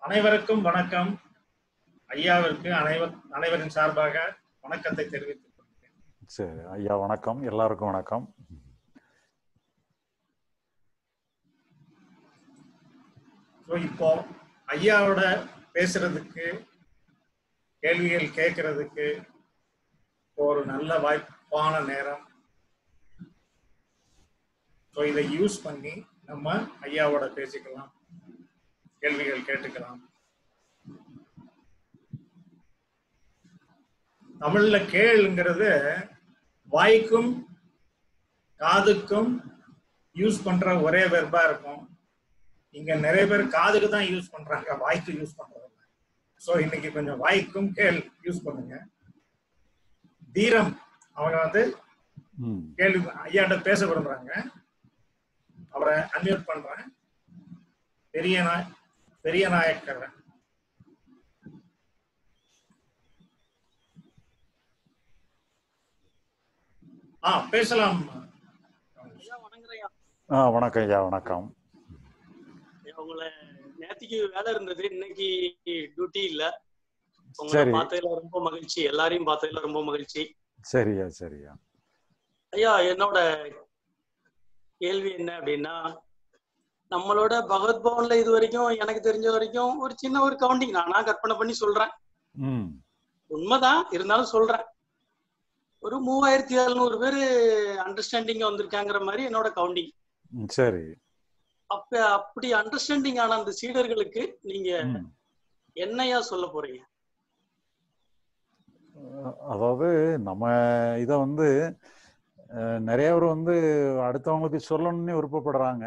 அனைவருக்கும் வணக்கம் ஐயாவிற்கு அனைவர் அனைவரின் சார்பாக வணக்கத்தை தெரிவித்துக் கொள்கிறேன் சரி ஐயா வணக்கம் எல்லாருக்கும் வணக்கம் ஸோ இப்போ ஐயாவோட பேசுறதுக்கு கேள்விகள் கேட்கறதுக்கு ஒரு நல்ல வாய்ப்பான நேரம் ஸோ இதை யூஸ் பண்ணி நம்ம ஐயாவோட பேசிக்கலாம் கேள்விகள் கேட்டுக்கலாம் தமிழ்ல கேளுங்கிறது வாய்க்கும் காதுக்கும் யூஸ் பண்ற ஒரே வெர்பா இருக்கும் இங்க நிறைய பேர் காதுக்கு தான் யூஸ் பண்றாங்க வாய்க்கு யூஸ் பண்றது ஸோ இன்னைக்கு கொஞ்சம் வாய்க்கும் கேள் யூஸ் பண்ணுங்க தீரம் அவங்க வந்து ம் கேள்வி ஐயாட்ட பேச விரும்புறாங்க அவரை அன்மியூட் பண்றேன் பெரிய நாய் பெரிய நாயக்கர் ஆ பேசலாம் ஐயா வணங்குறேன் ஆ வணக்கம் ஐயா வணக்கம் ஐயா உங்களை நேத்திக்கு வேலை இருந்தது இன்னைக்கு டியூட்டி இல்ல உங்களை சரி. பார்த்ததுல ரொம்ப மகிழ்ச்சி எல்லாரையும் பார்த்ததுல ரொம்ப மகிழ்ச்சி சரியா சரியா ஐயா என்னோட கேள்வி என்ன அப்படின்னா நம்மளோட பகவத் பவன்ல இது வரைக்கும் எனக்கு தெரிஞ்ச வரைக்கும் ஒரு சின்ன ஒரு கவுண்டிங் நானா கற்பனை பண்ணி சொல்றேன் ம் உண்மைதான் இருந்தாலும் சொல்றேன் ஒரு மூவாயிரத்தி எழுநூறு பேர் அண்டர்ஸ்டாண்டிங் வந்திருக்காங்கிற மாதிரி என்னோட கவுண்டிங் ம், சரி அப்ப அப்படி அண்டர்ஸ்டாண்டிங் ஆன அந்த சீடர்களுக்கு நீங்க ம். என்னையா சொல்ல போறீங்க அஹ், அதாவது நம்ம இதை வந்து அஹ், நிறைய பேர் வந்து அடுத்தவங்களுக்கு சொல்லணும்னு விருப்பப்படுறாங்க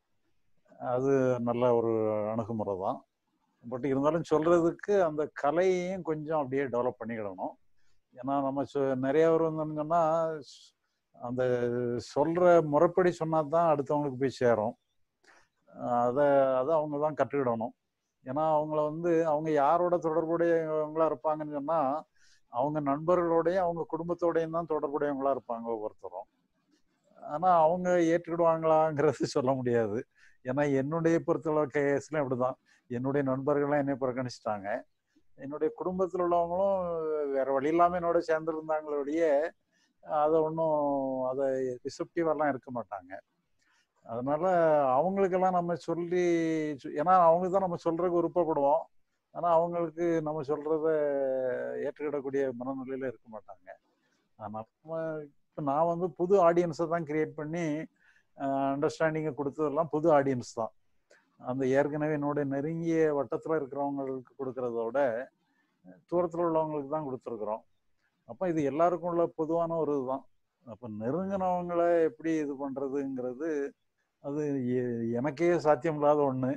அது நல்ல ஒரு அணுகுமுறை தான் பட் இருந்தாலும் சொல்றதுக்கு அந்த கலையையும் கொஞ்சம் அப்படியே டெவலப் பண்ணிக்கிடணும் ஏன்னா நம்ம சொ- நிறைய பேர் வந்து என்ன சொன்னா ஸ்- அந்த சொல்ற முறைப்படி சொன்னா தான் அடுத்தவங்களுக்கு போய் சேரும் அதை அதை அவங்க தான் கற்றுக்கிடணும் ஏன்னா அவங்கள வந்து அவங்க யாரோட தொடர்புடையவங்களா இருப்பாங்கன்னு சொன்னா அவங்க நண்பர்களோடையும் அவங்க குடும்பத்தோடையும் தான் தொடர்புடையவங்களா இருப்பாங்க ஒவ்வொருத்தரும் ஆனா அவங்க ஏற்றுக்கிடுவாங்களாங்கிறது சொல்ல முடியாது ஏன்னா என்னுடைய பொறுத்தளவு கேஸ்ல அப்படிதான் என்னுடைய நண்பர்கள்லாம் என்னை புறக்கணிச்சிட்டாங்க என்னுடைய குடும்பத்தில் உள்ளவங்களும் வேற வழி இல்லாம என்னோட சேர்ந்துருந்தாங்களோடைய அதை ஒன்றும் அதை ரிசப்டிவெல்லாம் இருக்க மாட்டாங்க அதனால அவங்களுக்கெல்லாம் நம்ம சொல்லி சு- ஏன்னா அவங்க தான் நம்ம சொல்றதுக்கு விருப்பப்படுவோம் ஆனா அவங்களுக்கு நம்ம சொல்றத ஏற்றுக்கிடக்கூடிய மனநிலையில இருக்க மாட்டாங்க ஆனா நம்ம இப்போ நான் வந்து புது ஆடியன்ஸை தான் கிரியேட் பண்ணி அண்டர்ஸ்டாண்டிங்கை கொடுத்ததெல்லாம் புது ஆடியன்ஸ் தான் அந்த ஏற்கனவே என்னோட நெருங்கிய வட்டத்தில் இருக்கிறவங்களுக்கு கொடுக்கறதோட தூரத்தில் உள்ளவங்களுக்கு தான் கொடுத்துருக்குறோம் அப்போ இது எல்லாருக்கும் உள்ள பொதுவான ஒரு இதுதான் அப்போ நெருங்கினவங்கள எப்படி இது பண்றதுங்கிறது அது எ- எனக்கே சாத்தியம் இல்லாத ஒண்ணு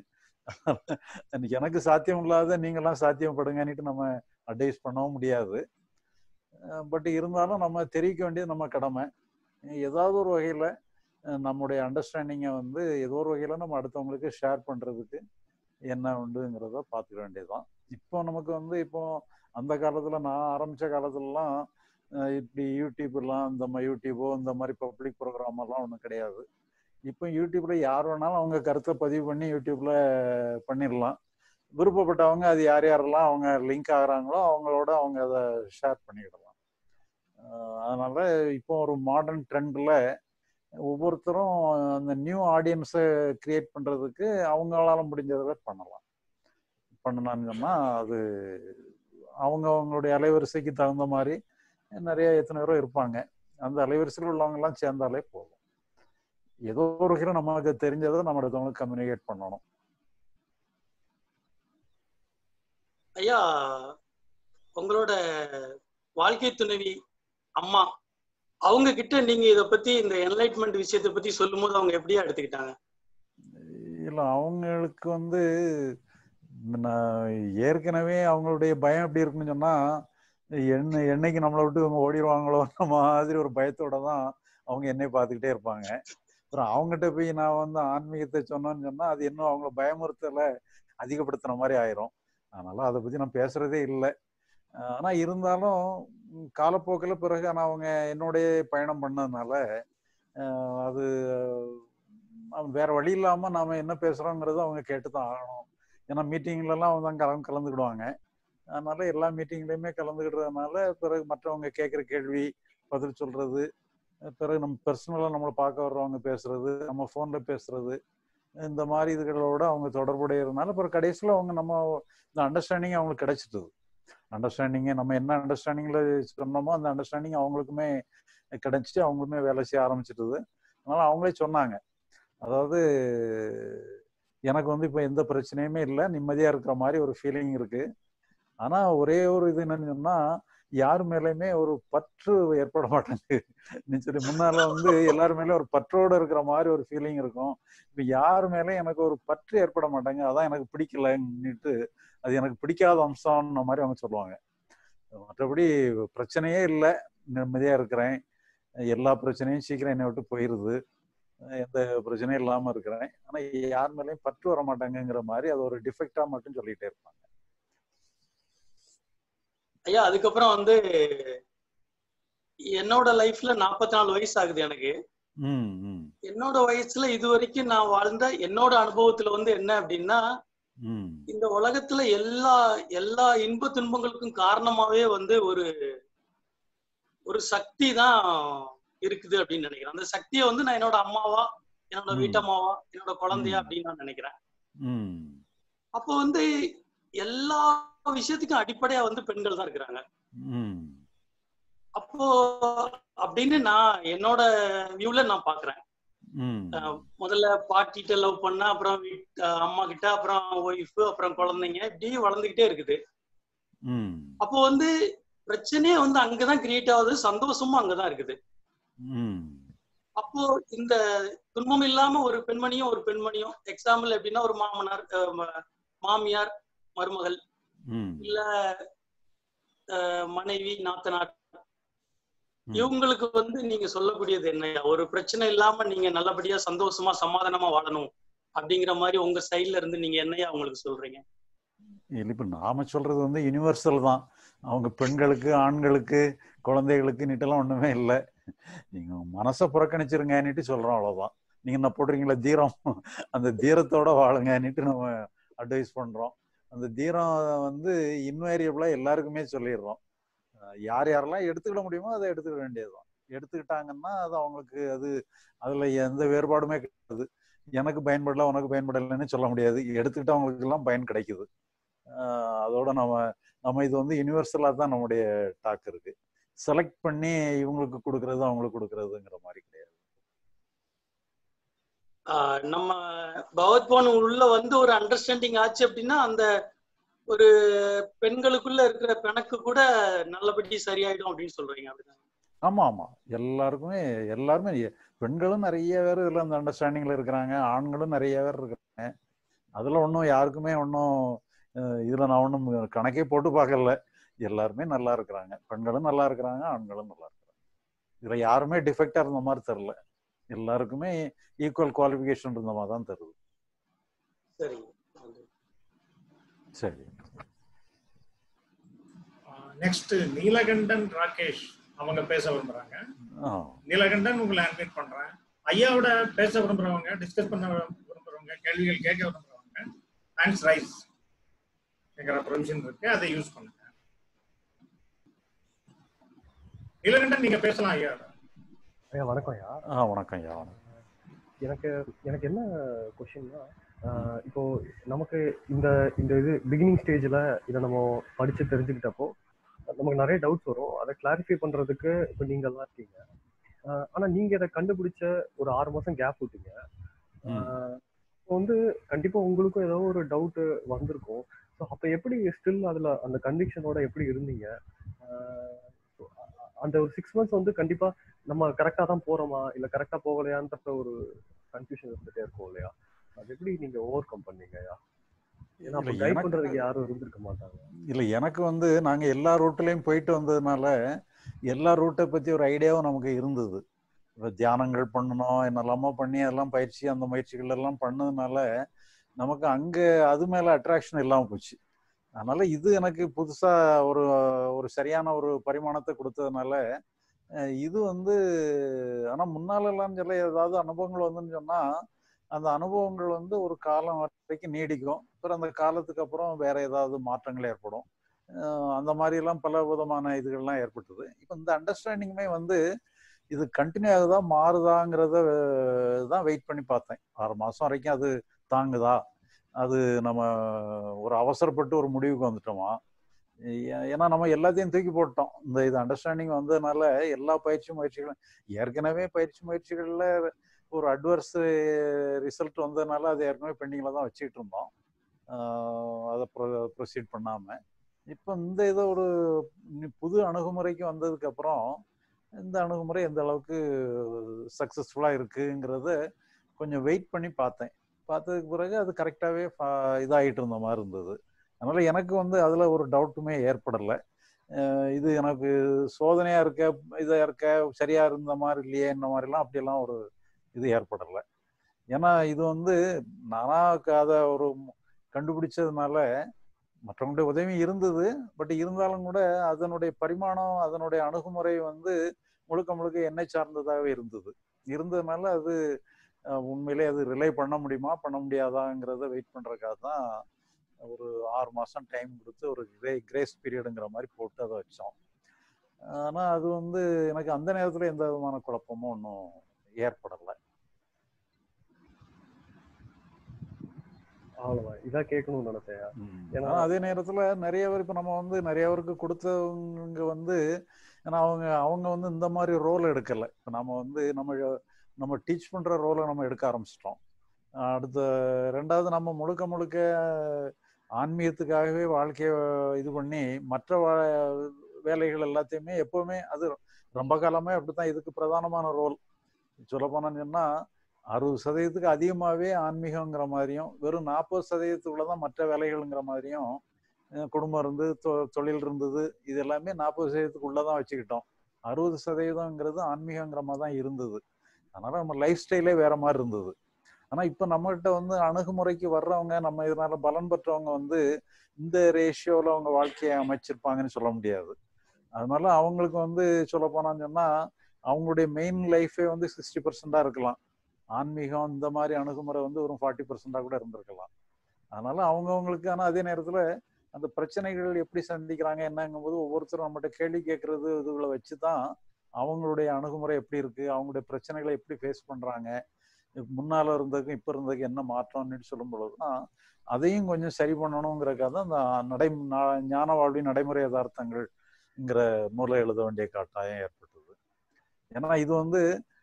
எனக்கு சாத்தியம் இல்லாத நீங்களாம் சாத்தியப்படுங்கன்னுட்டு நம்ம அட்வைஸ் பண்ணவும் முடியாது பட் இருந்தாலும் நம்ம தெரிவிக்க வேண்டியது நம்ம கடமை ஏதாவது ஒரு வகையில அஹ், நம்முடைய அண்டர்ஸ்டாண்டிங்கை வந்து ஏதோ ஒரு வகையில நம்ம அடுத்தவங்களுக்கு ஷேர் பண்றதுக்கு என்ன உண்டுங்கிறத பார்த்துக்க வேண்டியதுதான் இப்போ நமக்கு வந்து இப்போ அந்த காலத்துல நான் ஆரம்பிச்ச காலத்துலலாம் அஹ், இப்படி யூடியூப்லாம் இந்த மாதிரி யூடியூபோ இந்த மாதிரி பப்ளிக் ப்ரோக்ராம் எல்லாம் ஒன்றும் கிடையாது இப்போ யூடியூப்ல யார் வேணாலும் அவங்க கருத்தை பதிவு பண்ணி யூடியூப்ல பண்ணிடலாம் விருப்பப்பட்டவங்க அது யார் யாரெல்லாம் அவங்க லிங்க் ஆகுறாங்களோ அவங்களோட அவங்க அதை ஷேர் பண்ணிக்கிடலாம் அஹ் அதனால இப்போ ஒரு மாடர்ன் ட்ரெண்ட்ல ஒவ்வொருத்தரும் அந்த நியூ ஆடியன்ஸை கிரியேட் பண்றதுக்கு அவங்களால முடிஞ்சதை பண்ணலாம் பண்ணினான்னு சொன்னா அது அவங்க அவங்களுடைய அலைவரிசைக்கு தகுந்த மாதிரி நிறைய எத்தனை பேரோ இருப்பாங்க அந்த அலைவரிசையில் உள்ளவங்க எல்லாம் சேர்ந்தாலே போதும் ஏதோ ஒரு வகையில் நமக்கு தெரிஞ்சதை நம்ம அடுத்தவங்களுக்கு கம்யூனிகேட் பண்ணணும் ஐயா உங்களோட வாழ்க்கை துணைவி அம்மா அவங்க கிட்ட நீங்க இத பத்தி இந்த என்லைட்மெண்ட் விஷயத்தை பத்தி சொல்லும்போது அவங்க எப்படியா எடுத்துக்கிட்டாங்க இல்ல அவங்களுக்கு வந்து நான் ஏற்கனவே அவங்களுடைய பயம் எப்படி இருக்குன்னு சொன்னா என்ன என்னைக்கு நம்மளை விட்டு இவங்க ஓடிடுவாங்களோ மாதிரி ஒரு பயத்தோட தான் அவங்க என்னை பார்த்துக்கிட்டே இருப்பாங்க அப்புறம் அவங்ககிட்ட போய் நான் வந்து ஆன்மீகத்தை சொன்னேன்னு சொன்னா அது இன்னும் அவங்கள பயமுறுத்தலை அதிகப்படுத்துன மாதிரி ஆயிரும் அதனால அதை பத்தி நான் பேசுறதே இல்லை ஆனா இருந்தாலும் ம், காலப்போக்கில் பிறகு ஆனா அவங்க என்னுடைய பயணம் பண்ணதுனால அஹ், அது அஹ், வேற வழி இல்லாம நாம என்ன பேசுறோங்கிறத அவங்க கேட்டுதான் ஆகணும் ஏன்னா மீட்டிங்லலாம் அவங்க கலந்து கலந்துக்கிடுவாங்க அதனால எல்லா மீட்டிங்லையுமே கலந்துக்கிடுறதுனால பிறகு மற்றவங்க கேட்குற கேள்வி பதில் சொல்றது பிறகு நம்ம பர்சனலாக நம்மளை பார்க்க வர்றவங்க பேசுறது நம்ம ஃபோனில் பேசுறது இந்த மாதிரி இதுகளோட அவங்க தொடர்புடையதுனால அப்புறம் கடைசியில் அவங்க நம்ம இந்த அண்டர்ஸ்டாண்டிங் அவங்களுக்கு கிடைச்சிட்டுது அண்டர்ஸ்டாண்டிங்கு நம்ம என்ன அண்டர்ஸ்டாண்டிங்கில் சொன்னோமோ அந்த அண்டர்ஸ்டாண்டிங் அவங்களுக்குமே கிடைச்சிட்டு அவங்களுமே வேலை செய்ய ஆரம்பிச்சிட்டுது அதனால அவங்களே சொன்னாங்க அதாவது எனக்கு வந்து இப்போ எந்த பிரச்சனையுமே இல்லை நிம்மதியாக இருக்கிற மாதிரி ஒரு ஃபீலிங் இருக்கு ஆனால் ஒரே ஒரு இது என்னன்னு சொன்னால் யார் மேலேயுமே ஒரு பற்று ஏற்பட மாட்டேங்குது சொல்லி முன்னால வந்து எல்லார் மேலேயும் ஒரு பற்றோடு இருக்கிற மாதிரி ஒரு ஃபீலிங் இருக்கும் இப்போ யார் மேலேயும் எனக்கு ஒரு பற்று ஏற்பட மாட்டாங்க அதான் எனக்கு பிடிக்கலன்னுட்டு அது எனக்கு பிடிக்காத அம்சம்ன மாதிரி அவங்க சொல்லுவாங்க மற்றபடி பிரச்சனையே இல்லை நிம்மதியாக இருக்கிறேன் எல்லா பிரச்சனையும் சீக்கிரம் என்னை விட்டு போயிடுது எந்த பிரச்சனையும் இல்லாமல் இருக்கிறேன் ஆனால் யார் மேலேயும் பற்று வர மாட்டாங்கங்கிற மாதிரி அது ஒரு டிஃபெக்டாக மட்டும் சொல்லிகிட்டே இருப்பாங்க ஐயா அதுக்கப்புறம் வந்து என்னோட லைஃப்ல நாற்பத்தி நாலு வயசு ஆகுது எனக்கு ம் ம் என்னோட வயசுல இது வரைக்கும் நான் வாழ்ந்த என்னோட அனுபவத்துல வந்து என்ன அப்படின்னா ம் இந்த உலகத்துல எல்லா எல்லா இன்ப துன்பங்களுக்கும் காரணமாவே வந்து ஒரு ஒரு சக்தி தான் இருக்குது அப்படின்னு நினைக்கிறேன் அந்த சக்தியை வந்து நான் என்னோட அம்மாவா என்னோட ம். வீட்டம்மாவா என்னோட குழந்தையா ம். அப்படின்னு நான் நினைக்கிறேன் ம் அப்போ வந்து எல்லா விஷயத்துக்கும் அடிப்படையா வந்து பெண்கள் தான் இருக்கிறாங்க ம் அப்போ அப்படின்னு நான் என்னோட வியூல நான் பாக்குறேன் ம் அஹ் முதல்ல பாட்டிகிட்ட லவ் பண்ண அப்புறம் வீட்- அஹ் அம்மா கிட்ட அப்புறம் ஒய்ஃப் அப்புறம் குழந்தைங்க இப்படி வளர்ந்துகிட்டே இருக்குது ம் அப்போ வந்து பிரச்சனையே வந்து அங்கதான் கிரியேட் ஆகுது சந்தோஷமும் அங்கதான் இருக்குது ம் அப்போ இந்த துன்பம் இல்லாம ஒரு பெண்மணியும் ஒரு பெண்மணியும் எக்ஸாம்பிள் எப்படின்னா ஒரு மாமனார் அஹ் ம- மாமியார் மருமகள் ம் இல்ல அஹ் மனைவி நாத்தனார் ம். இவங்களுக்கு வந்து நீங்க சொல்லக்கூடியது என்ன ஒரு பிரச்சனை இல்லாம நீங்க நல்லபடியா சந்தோஷமா சமாதானமா வாழணும் அப்படிங்கிற மாதிரி உங்க சைட்ல இருந்து நீங்க என்னையா அவங்களுக்கு சொல்றீங்க இல்ல இப்ப நாம சொல்றது வந்து யுனிவர்சல் தான் அவங்க பெண்களுக்கு ஆண்களுக்கு குழந்தைகளுக்கு நீட்டெல்லாம் ஒண்ணுமே இல்லை நீங்க மனசை புறக்கணிச்சிருங்கன்னுட்டு சொல்றோம் அவ்வளவுதான் நீங்க என்ன போடுறீங்களா தீரம் அந்த தீரத்தோட வாழுங்கன்னுட்டு நம்ம அட்வைஸ் பண்றோம் அந்த தீரம் வந்து இன்வேரியபிளா எல்லாருக்குமே சொல்லிடுறோம் அஹ் யார் யாரெல்லாம் எடுத்துக்கிட முடியுமோ அதை எடுத்துக்க வேண்டியதுதான் எடுத்துக்கிட்டாங்கன்னா அது அவங்களுக்கு அது அதுல எந்த வேறுபாடுமே கிடையாது எனக்கு பயன்படல உனக்கு பயன்படலைன்னு சொல்ல முடியாது எடுத்துக்கிட்டவங்களுக்கு எல்லாம் பயன் கிடைக்குது ஆஹ் அதோட நம்ம நம்ம இது வந்து யுனிவர்சலாக தான் நம்முடைய டாக் இருக்கு செலக்ட் பண்ணி இவங்களுக்கு கொடுக்கறது அவங்களுக்கு கொடுக்கறதுங்கிற மாதிரி கிடையாது ஆஹ் நம்ம பகவத் பவன் உள்ள வந்து ஒரு அண்டர்ஸ்டாண்டிங் ஆச்சு அப்படின்னா அந்த ஒரு பெண்களுக்குள்ள இருக்கிற பிணக்கு கூட நல்லபடி சரியாயிடும் அப்படின்னு சொல்றீங்க அப்படிதான் ஆமா ஆமா எல்லாருக்குமே எல்லாருமே எ- பெண்களும் நிறைய பேர் இதுல அந்த அண்டர்ஸ்டாண்டிங்ல இருக்கிறாங்க ஆண்களும் நிறைய பேர் இருக்கிறாங்க அதுல ஒன்றும் யாருக்குமே ஒன்றும் இதுல நான் ஒன்றும் கணக்கே போட்டு பார்க்கல எல்லாருமே நல்லா இருக்கிறாங்க பெண்களும் நல்லா இருக்கிறாங்க ஆண்களும் நல்லா இருக்கிறாங்க இதுல யாருமே டிஃபெக்டா இருந்த மாதிரி தெரில எல்லாருக்குமே ஈக்குவல் குவாலிஃபிகேஷன் இருந்த மாதிரி தான் தருது சரிங்க நன்றி. சரி நெக்ஸ்ட் நீலகண்டன் ராகேஷ் அவங்க பேச விரும்புறாங்க ஆ நீலகண்டன் உங்களை அட்மிட் பண்றேன் ஐயாவோட பேச விரும்புறவங்க டிஸ்கஸ் பண்ண விரும்புறவங்க கேள்விகள் கேட்க விரும்புறவங்க ஹேண்ட்ஸ் ரைஸ் என்கிற ப்ரொவிஷன் இருக்கு அதை யூஸ் பண்ணுங்க நீலகண்டன் நீங்க பேசலாம் ஐயா ஐயா வணக்கம் ஐயா ஆ வணக்கம் ஐயா வணக்கம் எனக்கு எனக்கு என்ன கொஷின்னா இப்போ நமக்கு இந்த இந்த இது பிகினிங் ஸ்டேஜில் இதை நம்ம படித்து தெரிஞ்சுக்கிட்டப்போ நமக்கு நிறைய டவுட்ஸ் வரும் அதை கிளாரிஃபை பண்ணுறதுக்கு இப்போ நீங்கள் எல்லாம் இருக்கீங்க ஆஹ் ஆனா நீங்க இதை கண்டுபிடிச்ச ஒரு ஆறு மாசம் கேப் விட்டீங்க ம். ஆஹ் இப்போ வந்து கண்டிப்பா உங்களுக்கும் ஏதோ ஒரு டவுட் வந்திருக்கும் ஸோ அப்ப எப்படி ஸ்டில் அதுல அந்த கன்விக்ஷனோட எப்படி இருந்தீங்க ஆஹ் so அ- அந்த ஒரு சிக்ஸ் மந்த்ஸ் வந்து கண்டிப்பா நம்ம கரெக்டா தான் போறோமா இல்ல கரெக்டா போகலையான்ற ஒரு கன்ஃபியூஷன் இருந்துட்டே இருக்கும் இல்லையா அது எப்படி நீங்க ஓவர் கம் பண்ணீங்கயா ஏன்னா அப்ப இல்ல, கைட் எனக்கு- பண்றதுக்கு யாரும் இருந்திருக்க மாட்டாங்க இல்லை எனக்கு வந்து நாங்கள் எல்லா ரூட்லேயும் போயிட்டு வந்ததுனால எல்லா ரூட்டை பற்றி ஒரு ஐடியாவும் நமக்கு இருந்தது இப்போ தியானங்கள் பண்ணணும் என்னெல்லாமோ பண்ணி அதெல்லாம் பயிற்சி அந்த முயற்சிகள் எல்லாம் பண்ணதுனால நமக்கு அங்கே அது மேலே அட்ராக்ஷன் இல்லாமல் போச்சு அதனால இது எனக்கு புதுசாக ஒரு ஒரு சரியான ஒரு பரிமாணத்தை கொடுத்ததுனால அஹ் இது வந்து ஆனால் முன்னாலெல்லாம் சொல்ல ஏதாவது அனுபவங்கள் வந்துன்னு சொன்னால் அந்த அனுபவங்கள் வந்து ஒரு காலம் வரைக்கும் நீடிக்கும் அப்புறம் அந்த காலத்துக்கு அப்புறம் வேற ஏதாவது மாற்றங்கள் ஏற்படும் அஹ் அந்த மாதிரி எல்லாம் பல விதமான இதுகள்லாம் ஏற்பட்டது இப்போ இந்த அண்டர்ஸ்டாண்டிங்குமே வந்து இது கண்டினியூ ஆகுதா மாறுதாங்கிறத அஹ், தான் வெயிட் பண்ணி பார்த்தேன் ஆறு மாசம் வரைக்கும் அது தாங்குதா அது நம்ம ஒரு அவசரப்பட்டு ஒரு முடிவுக்கு வந்துட்டோமா ஏ- ஏன்னா நம்ம எல்லாத்தையும் தூக்கி போட்டோம் இந்த இது அண்டர்ஸ்டாண்டிங் வந்ததுனால எல்லா பயிற்சி முயற்சிகளும் ஏற்கனவே பயிற்சி முயற்சிகள்ல ஒரு அட்வர்ஸ் ரிசல்ட் வந்ததுனால அது ஏற்கனவே பெண்டிங்ல தான் வச்சுக்கிட்டு இருந்தோம் ஆஹ் அதை ப்ரொசீட் பண்ணாம இப்போ இந்த இதை ஒரு நி- புது அணுகுமுறைக்கு வந்ததுக்கு அப்புறம் இந்த அணுகுமுறை எந்த அளவுக்கு சக்சஸ்ஃபுல்லா இருக்குங்கிறத கொஞ்சம் வெயிட் பண்ணி பார்த்தேன் பார்த்ததுக்கு பிறகு அது கரெக்டாகவே இதாகிட்டு இருந்த மாதிரி இருந்தது அதனால எனக்கு வந்து அதுல ஒரு டவுட்டுமே ஏற்படலை அஹ் இது எனக்கு சோதனையா இருக்க இதா இருக்க சரியா இருந்த மாதிரி இல்லையே இந்த மாதிரிலாம் அப்படியெல்லாம் ஒரு இது ஏற்படலை ஏன்னா இது வந்து நானா க- அதை ஒரு கண்டுபிடிச்சதுனால மற்றவங்களுடைய உதவி இருந்தது பட் இருந்தாலும் கூட அதனுடைய பரிமாணம் அதனுடைய அணுகுமுறை வந்து முழுக்க முழுக்க என்னை சார்ந்ததாகவே இருந்தது இருந்ததுனால அது அஹ், உண்மையிலே அது ரிலை பண்ண முடியுமா பண்ண முடியாதாங்கிறத வெயிட் பண்றதுக்காக தான் ஒரு ஆறு மாசம் டைம் கொடுத்து ஒரு கிரே கிரேஸ் பீரியடுங்கிற மாதிரி போட்டு அதை வச்சோம் ஆனா அது வந்து எனக்கு அந்த நேரத்துல எந்த விதமான குழப்பமும் ஒன்றும் ஏற்படலை அவ்வளவுதான் இதான் கேட்கணும்னு நினைச்சேன் ஏன்னா- ஆனா அதே நேரத்துல நிறைய பேர் இப்ப நம்ம வந்து நிறைய பேருக்கு கொடுத்தவங்க வந்து ஏன்னா அவங்க அவங்க வந்து இந்த மாதிரி ரோல் எடுக்கல இப்ப நம்ம வந்து நம்ம நம்ம டீச் பண்ற ரோலை நம்ம எடுக்க ஆரம்பிச்சிட்டோம் அடுத்த ரெண்டாவது நம்ம முழுக்க முழுக்க ஆன்மீகத்துக்காகவே வாழ்க்கைய இது பண்ணி மற்ற வா- வேலைகள் எல்லாத்தையுமே எப்பவுமே அது ரொம்ப காலமே அப்படித்தான் இதுக்கு பிரதானமான ரோல் சொல்ல சொன்னா அறுபது சதவீதத்துக்கு அதிகமாகவே ஆன்மீகங்கிற மாதிரியும் வெறும் நாற்பது சதவீதத்துக்குள்ள தான் மற்ற வேலைகள்ங்கிற மாதிரியும் அஹ் குடும்பம் இருந்து தொ- தொழில் இருந்தது இது எல்லாமே நாற்பது சதவீதத்துக்குள்ள தான் வச்சுக்கிட்டோம் அறுபது சதவீதங்கிறது ஆன்மீகங்கிற மாதிரி தான் இருந்தது அதனால நம்ம லைஃப் ஸ்டைலே வேற மாதிரி இருந்தது ஆனா இப்ப நம்மகிட்ட வந்து அணுகுமுறைக்கு வர்றவங்க நம்ம இதனால பலன் பெற்றவங்க வந்து இந்த ரேஷியோல அவங்க வாழ்க்கையை அமைச்சிருப்பாங்கன்னு சொல்ல முடியாது அதனால அவங்களுக்கு வந்து சொல்ல போனான்னு சொன்னா அவங்களுடைய மெயின் லைஃபே வந்து சிக்ஸ்டி பர்சன்டா இருக்கலாம் ஆன்மீகம் இந்த மாதிரி அணுகுமுறை வந்து ஒரு ஃபார்ட்டி பர்சன்டா கூட இருந்திருக்கலாம் அதனால அவங்கவுங்களுக்கு ஆனா அதே நேரத்துல அந்த பிரச்சனைகள் எப்படி சந்திக்கிறாங்க என்னங்கும் போது ஒவ்வொருத்தரும் நம்மகிட்ட கேள்வி கேட்கறது இதுகளை வச்சு தான் அவங்களுடைய அணுகுமுறை எப்படி இருக்கு அவங்களுடைய பிரச்சனைகளை எப்படி ஃபேஸ் பண்றாங்க இப்ப முன்னால இருந்ததுக்கும் இப்ப இருந்ததுக்கு என்ன மாற்றம்னு சொல்லும் பொழுதுதான் அதையும் கொஞ்சம் சரி பண்ணணுங்கிறக்காக தான் அந்த நடை நா- ஞான வாழ்வின் நடைமுறை யதார்த்தங்கள்ங்கிற நூலை எழுத வேண்டிய கட்டாயம் ஏற்பட்டது ஏன்னா இது வந்து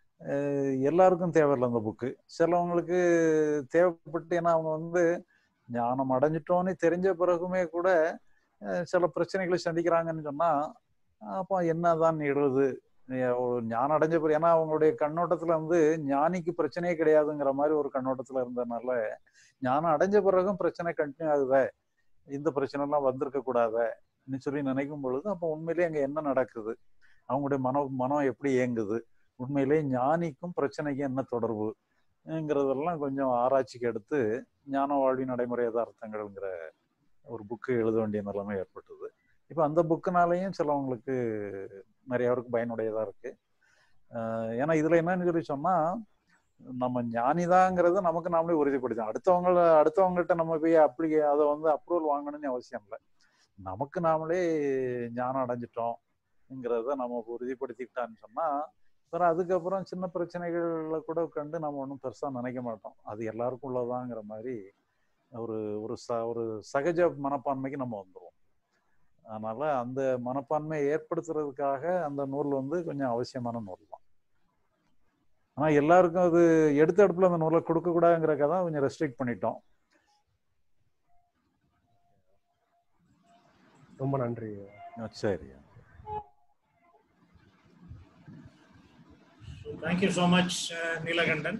அஹ், எல்லாருக்கும் தேவையில்லை அந்த புக்கு சிலவங்களுக்கு தேவைப்பட்டு ஏன்னா அவங்க வந்து ஞானம் அடைஞ்சிட்டோன்னு தெரிஞ்ச பிறகுமே கூட அஹ், சில பிரச்சனைகளை சந்திக்கிறாங்கன்னு சொன்னா அப்போ என்னதான் எழுது ஒரு ஞானம் அடைஞ்ச பிறகு ஏன்னா அவங்களுடைய கண்ணோட்டத்துல வந்து ஞானிக்கு பிரச்சனையே கிடையாதுங்கிற மாதிரி ஒரு கண்ணோட்டத்துல இருந்ததுனால ஞானம் அடைஞ்ச பிறகும் பிரச்சனை கண்டினியூ ஆகுதே இந்த பிரச்சனை எல்லாம் வந்திருக்க கூடாதுன்னு சொல்லி நினைக்கும் பொழுது அப்போ உண்மையிலேயே அங்க என்ன நடக்குது அவங்களுடைய மனம் மனம் எப்படி இயங்குது உண்மையிலேயே ஞானிக்கும் பிரச்சனைக்கும் என்ன தொடர்புங்கிறதெல்லாம் கொஞ்சம் ஆராய்ச்சிக்கு எடுத்து ஞான வாழ்வின் நடைமுறை யதார்த்தங்கள்ங்கிற ஒரு புக்கு எழுத வேண்டிய நிலைமை ஏற்பட்டது இப்போ அந்த புக்குனாலையும் சிலவங்களுக்கு நிறைய பேருக்கு பயனுடையதா இருக்கு அஹ் ஏன்னா இதுல என்னன்னு சொல்லி சொன்னா நம்ம ஞானிதாங்கிறத நமக்கு நாமளே உறுதிப்படுத்தோம் அடுத்தவங்கள அடுத்தவங்ககிட்ட நம்ம போய் அப்படி அதை வந்து அப்ரூவல் வாங்கணும்னு அவசியம் இல்லை நமக்கு நாமளே ஞானம் அடைஞ்சிட்டோம்ங்கிறத நம்ம உறுதிப்படுத்திக்கிட்டான்னு சொன்னா அப்புறம் அதுக்கப்புறம் சின்ன பிரச்சனைகள்ல கூட கண்டு நம்ம ஒன்றும் பெருசா நினைக்க மாட்டோம் அது எல்லாருக்கும் உள்ளதாங்கிற மாதிரி ஒரு ஒரு ச ஒரு சகஜ மனப்பான்மைக்கு நம்ம வந்துருவோம் அதனால அந்த மனப்பான்மையை ஏற்படுத்துறதுக்காக அந்த நூல் வந்து கொஞ்சம் அவசியமான நூல் தான் ஆனா எல்லாருக்கும் அது எடுத்த அடுப்புல அந்த நூலை கொடுக்க கூடாதுங்கிறக்காக தான் கொஞ்சம் ரெஸ்ட்ரிக்ட் பண்ணிட்டோம் ரொம்ப நன்றி சரி தேங்க்யூ ஸோ மச் நீலகண்டன்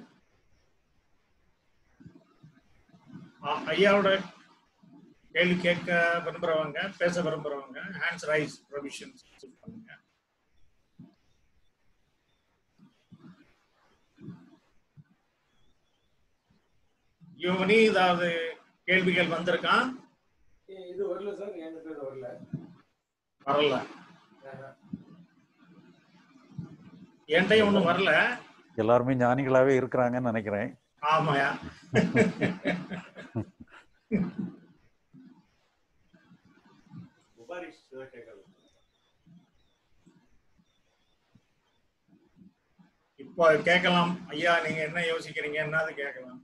ஆ- ஐயாவோட கேள்வி கேட்க விரும்புறவங்க பேச விரும்புறவங்க ஹேண்ட்ஸ் ரைஸ் ப்ரொவிஷன் பண்ணுங்க யுவனி ஏதாவது கேள்விகள் வந்திருக்கான் இது வரல சார் எனக்கு இது வரல வரல என்கிட்டயும் ஒன்றும் வரல எல்லாருமே ஞானிகளாவே இருக்கிறாங்கன்னு நினைக்கிறேன் ஆமாயா முபாரிஷ் தான் கேட்கறது இப்போ கேட்கலாம் ஐயா நீங்க என்ன யோசிக்கிறீங்க என்னது கேட்கலாம்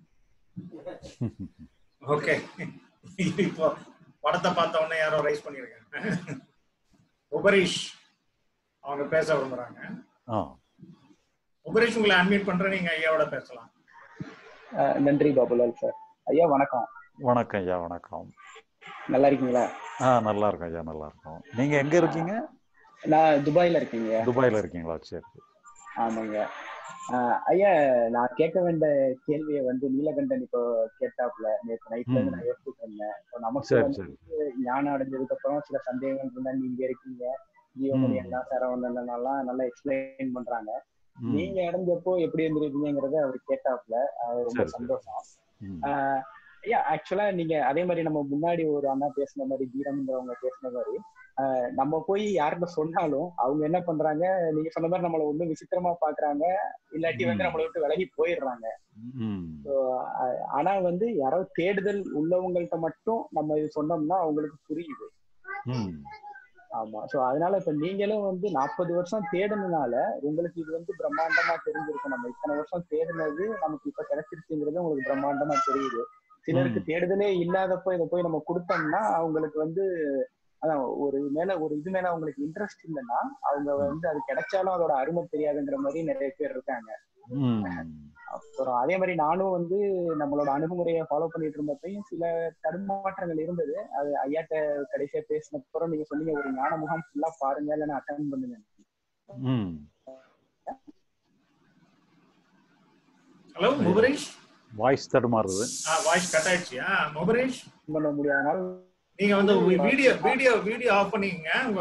ஓகே இப்போ படத்தை பார்த்த உடனே யாரோ ரைஸ் பண்ணிருக்காங்க உபரீஷ் அவங்க பேச விரும்புறாங்க ஆ உபரீஷ் உங்களை அட்மிட் பண்றேன் நீங்க ஐயாவோட பேசலாம் அஹ் நன்றி பாபுலால் சார் ஐயா வணக்கம் வணக்கம் ஐயா வணக்கம் நல்லா இருக்கீங்களா ஆ நல்லா இருக்கோம் ஐயா நல்லா இருக்கோம் நீங்க எங்க இருக்கீங்க நான் துபாயில இருக்கீங்க துபாயில இருக்கீங்களா சரி ஆமாங்க அஹ் ஐயா நான் கேட்க வேண்டிய கேள்வியை வந்து நீலகண்டன் இப்போ கேட்டாப்ல நேற்று நைட்ல இருந்து நான் யோசிச்சுட்டு இருந்தேன் இப்போ நமக்கு சரி வந்து சரி ஞானம் அடைஞ்சதுக்கு அப்புறம் சில சந்தேகங்கள் இருந்தா நீங்க இருக்கீங்க ஜீவமணி ம். அண்ணா சரவணன் அண்ணாலாம் நல்லா எக்ஸ்பிளைன் பண்றாங்க ம், நீங்க அடைஞ்சப்போ எப்படி இருந்திருக்கீங்கிறத அவர் கேட்டாப்ல அது ரொம்ப சரி, சரி. சந்தோஷம் ம், ஆஹ் ஐயா ஆக்சுவலா நீங்க அதே மாதிரி நம்ம முன்னாடி ஒரு அண்ணா பேசின மாதிரி தீரம்ங்கிறவங்க பேசின மாதிரி ஆஹ் நம்ம போய் யார்கிட்ட சொன்னாலும் அவங்க என்ன பண்றாங்க நீங்க சொன்ன மாதிரி நம்மள ஒண்ணு விசித்திரமா பாக்குறாங்க இல்லாட்டி வந்து ம். நம்மளை விட்டு விலகி போயிடுறாங்க ம், ஆஹ் ஆனா வந்து யாராவது தேடுதல் உள்ளவங்கள்ட்ட மட்டும் நம்ம இது சொன்னோம்னா அவங்களுக்கு புரியுது ம், ஆமா சோ அதனால இப்ப நீங்களும் வந்து நாற்பது வருஷம் தேடுனதுனால உங்களுக்கு இது வந்து பிரம்மாண்டமா தெரிஞ்சிருக்கும் நம்ம இத்தனை வருஷம் தேடுனது நமக்கு இப்ப கிடைச்சிருச்சுங்கிறது உங்களுக்கு பிரம்மாண்டமா தெரியுது சிலருக்கு தேடுதலே இல்லாதப்போ இதை போய் நம்ம கொடுத்தோம்னா அவங்களுக்கு வந்து அதான் ஒரு மேல ஒரு இது மேல அவங்களுக்கு இன்ட்ரெஸ்ட் இல்லைன்னா அவங்க வந்து அது கிடைச்சாலும் அதோட அருமை தெரியாதுங்கிற மாதிரி நிறைய பேர் இருக்காங்க ம், அப்புறம் அதே மாதிரி நானும் வந்து நம்மளோட அணுகுமுறையை ஃபாலோ பண்ணிட்டு இருந்தப்பையும் சில தடுமாற்றங்கள் இருந்தது அது ஐயாட்ட கடைசியா பேசின அப்புறம் நீங்க சொன்னீங்க ஒரு ஞான முகாம் ஃபுல்லா பாருங்க இல்லைன்னா அட்டன் பண்ணுங்க ம். ஹலோ முபரீஷ் வாய்ஸ் தடுமாறுது வாய்ஸ் கட் ஆயிடுச்சு ஆ முபரீஷ் பண்ண முடியாதனால நீங்க வந்து வீடியோ வீடியோ வீடியோ ஆஃப் பண்ணிக்கங்க உங்க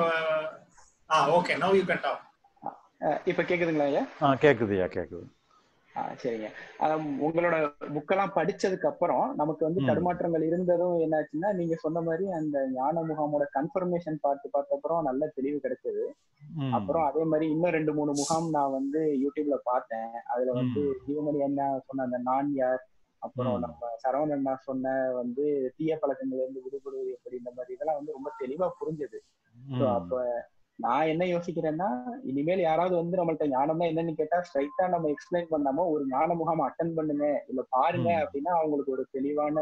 ஆ okay now you can talk uh இப்ப கேக்குதுங்களா ஐயா ஆ கேக்குதுயா கேக்குது ஆ, சரிங்க அஹ் உங்களோட புக்கெல்லாம் படிச்சதுக்கு அப்புறம் நமக்கு வந்து ம். தடுமாற்றங்கள் இருந்ததும் என்னாச்சுன்னா நீங்க சொன்ன மாதிரி அந்த ஞான முகாமோட கன்ஃபர்மேஷன் பார்த்து பார்த்த அப்புறம் நல்ல தெளிவு கிடைச்சது ம், அப்புறம் அதே மாதிரி இன்னும் ரெண்டு மூணு முகாம் நான் வந்து யூடியூப்ல பார்த்தேன் அதுல வந்து ம். ஜீவமணி அண்ணா சொன்ன அந்த நான் யார் அப்புறம் ம். நம்ம சரவணன் அண்ணா சொன்ன வந்து தீய பழக்கங்கள்ல இருந்து விடுபடுவது எப்படி இந்த மாதிரி இதெல்லாம் வந்து ரொம்ப தெளிவா புரிஞ்சது So, ம். அப்ப நான் என்ன யோசிக்கிறேன்னா இனிமேல் யாராவது வந்து நம்மள்ட்ட ஞானம்னா என்னன்னு கேட்டா ஸ்ட்ரைட்டா நம்ம எக்ஸ்பிளைன் பண்ணாம ஒரு ஞான முகாம் அட்டன் பண்ணுங்க இல்ல பாருங்க ம். அப்படின்னா அவங்களுக்கு ஒரு தெளிவான